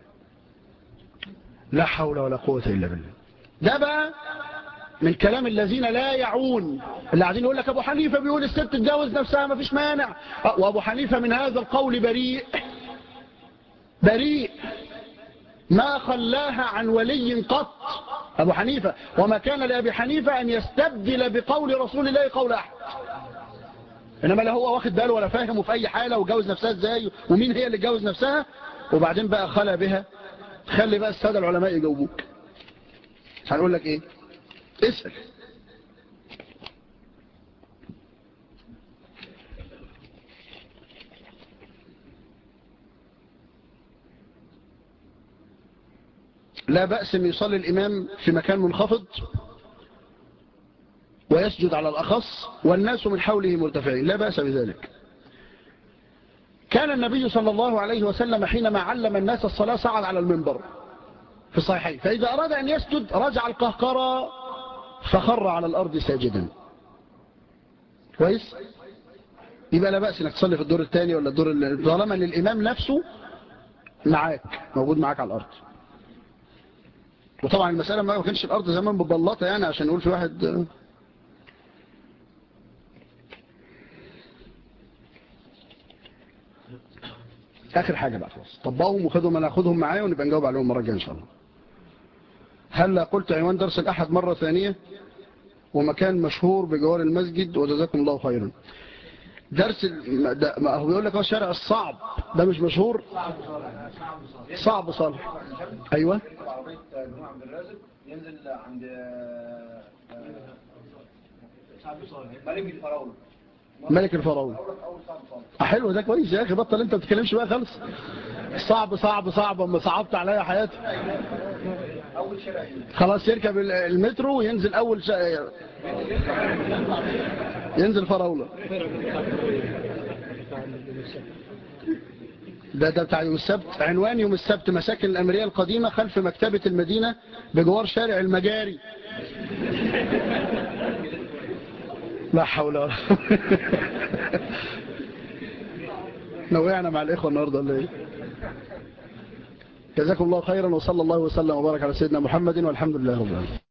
لا حول ولا قوة إلا بالله ده بقى من كلام الذين لا يعون اللي قاعدين يقول لك أبو حنيفة بيقول الست تتجوز نفسها ما فيش مانع وأبو حنيفة من هذا القول بريء بريء ما خلاها عن ولي قط أبو حنيفة وما كان لأبي حنيفة أن يستبدل بقول رسول الله قول أحد إنما لا هو واخد باله ولا فاهمه في أي حالة وجوز نفسها إزاي ومين هي اللي جوز نفسها وبعدين بقى خلى بها خلي بقى السادة العلماء يجاوبوك هنقول لك إيه اسأل لا بأس أن يصلي الإمام في مكان منخفض ويسجد على الأخص والناس من حوله مرتفعين لا بأس بذلك كان النبي صلى الله عليه وسلم حينما علم الناس الصلاة صعد على المنبر في الصحيحين فإذا أراد أن يسجد رجع القهقرة فخر على الأرض ساجدا كويس يبقى لا بأس انك تصلي في الدور الثاني ولا الدور طالما ان الإمام نفسه معاك موجود معاك على الأرض وطبعا المسألة ما كانش الأرض زمان ببلطة يعني عشان نقول في واحد آخر حاجة بقى خلاص طبقهم وخدهم أنا أخدهم معايا ونبقى نجاوب عليهم المرة الجاية إن شاء الله هل قلت عنوان درس الأحد مرة ثانية ومكان مشهور بجوار المسجد وجزاكم الله خيرا درس ما هو بيقول لك هو الشارع الصعب ده مش مشهور صعب صالح ايوه ينزل عند ملك الفراولة ملك الفراولة حلو ده كويس يا اخي بطل انت ما بتتكلمش بقى خالص صعب صعب صعب اما صعبت عليا حياتي اول شارع خلاص يركب المترو وينزل اول شا... ينزل فراولة ده ده بتاع يوم السبت عنوان يوم السبت مساكن الأمرية القديمة خلف مكتبة المدينة بجوار شارع المجاري لا حول ولا نوعنا مع الإخوة النهاردة ولا ايه جزاكم الله خيرا وصلى الله وسلم وبارك على سيدنا محمد والحمد لله رب العالمين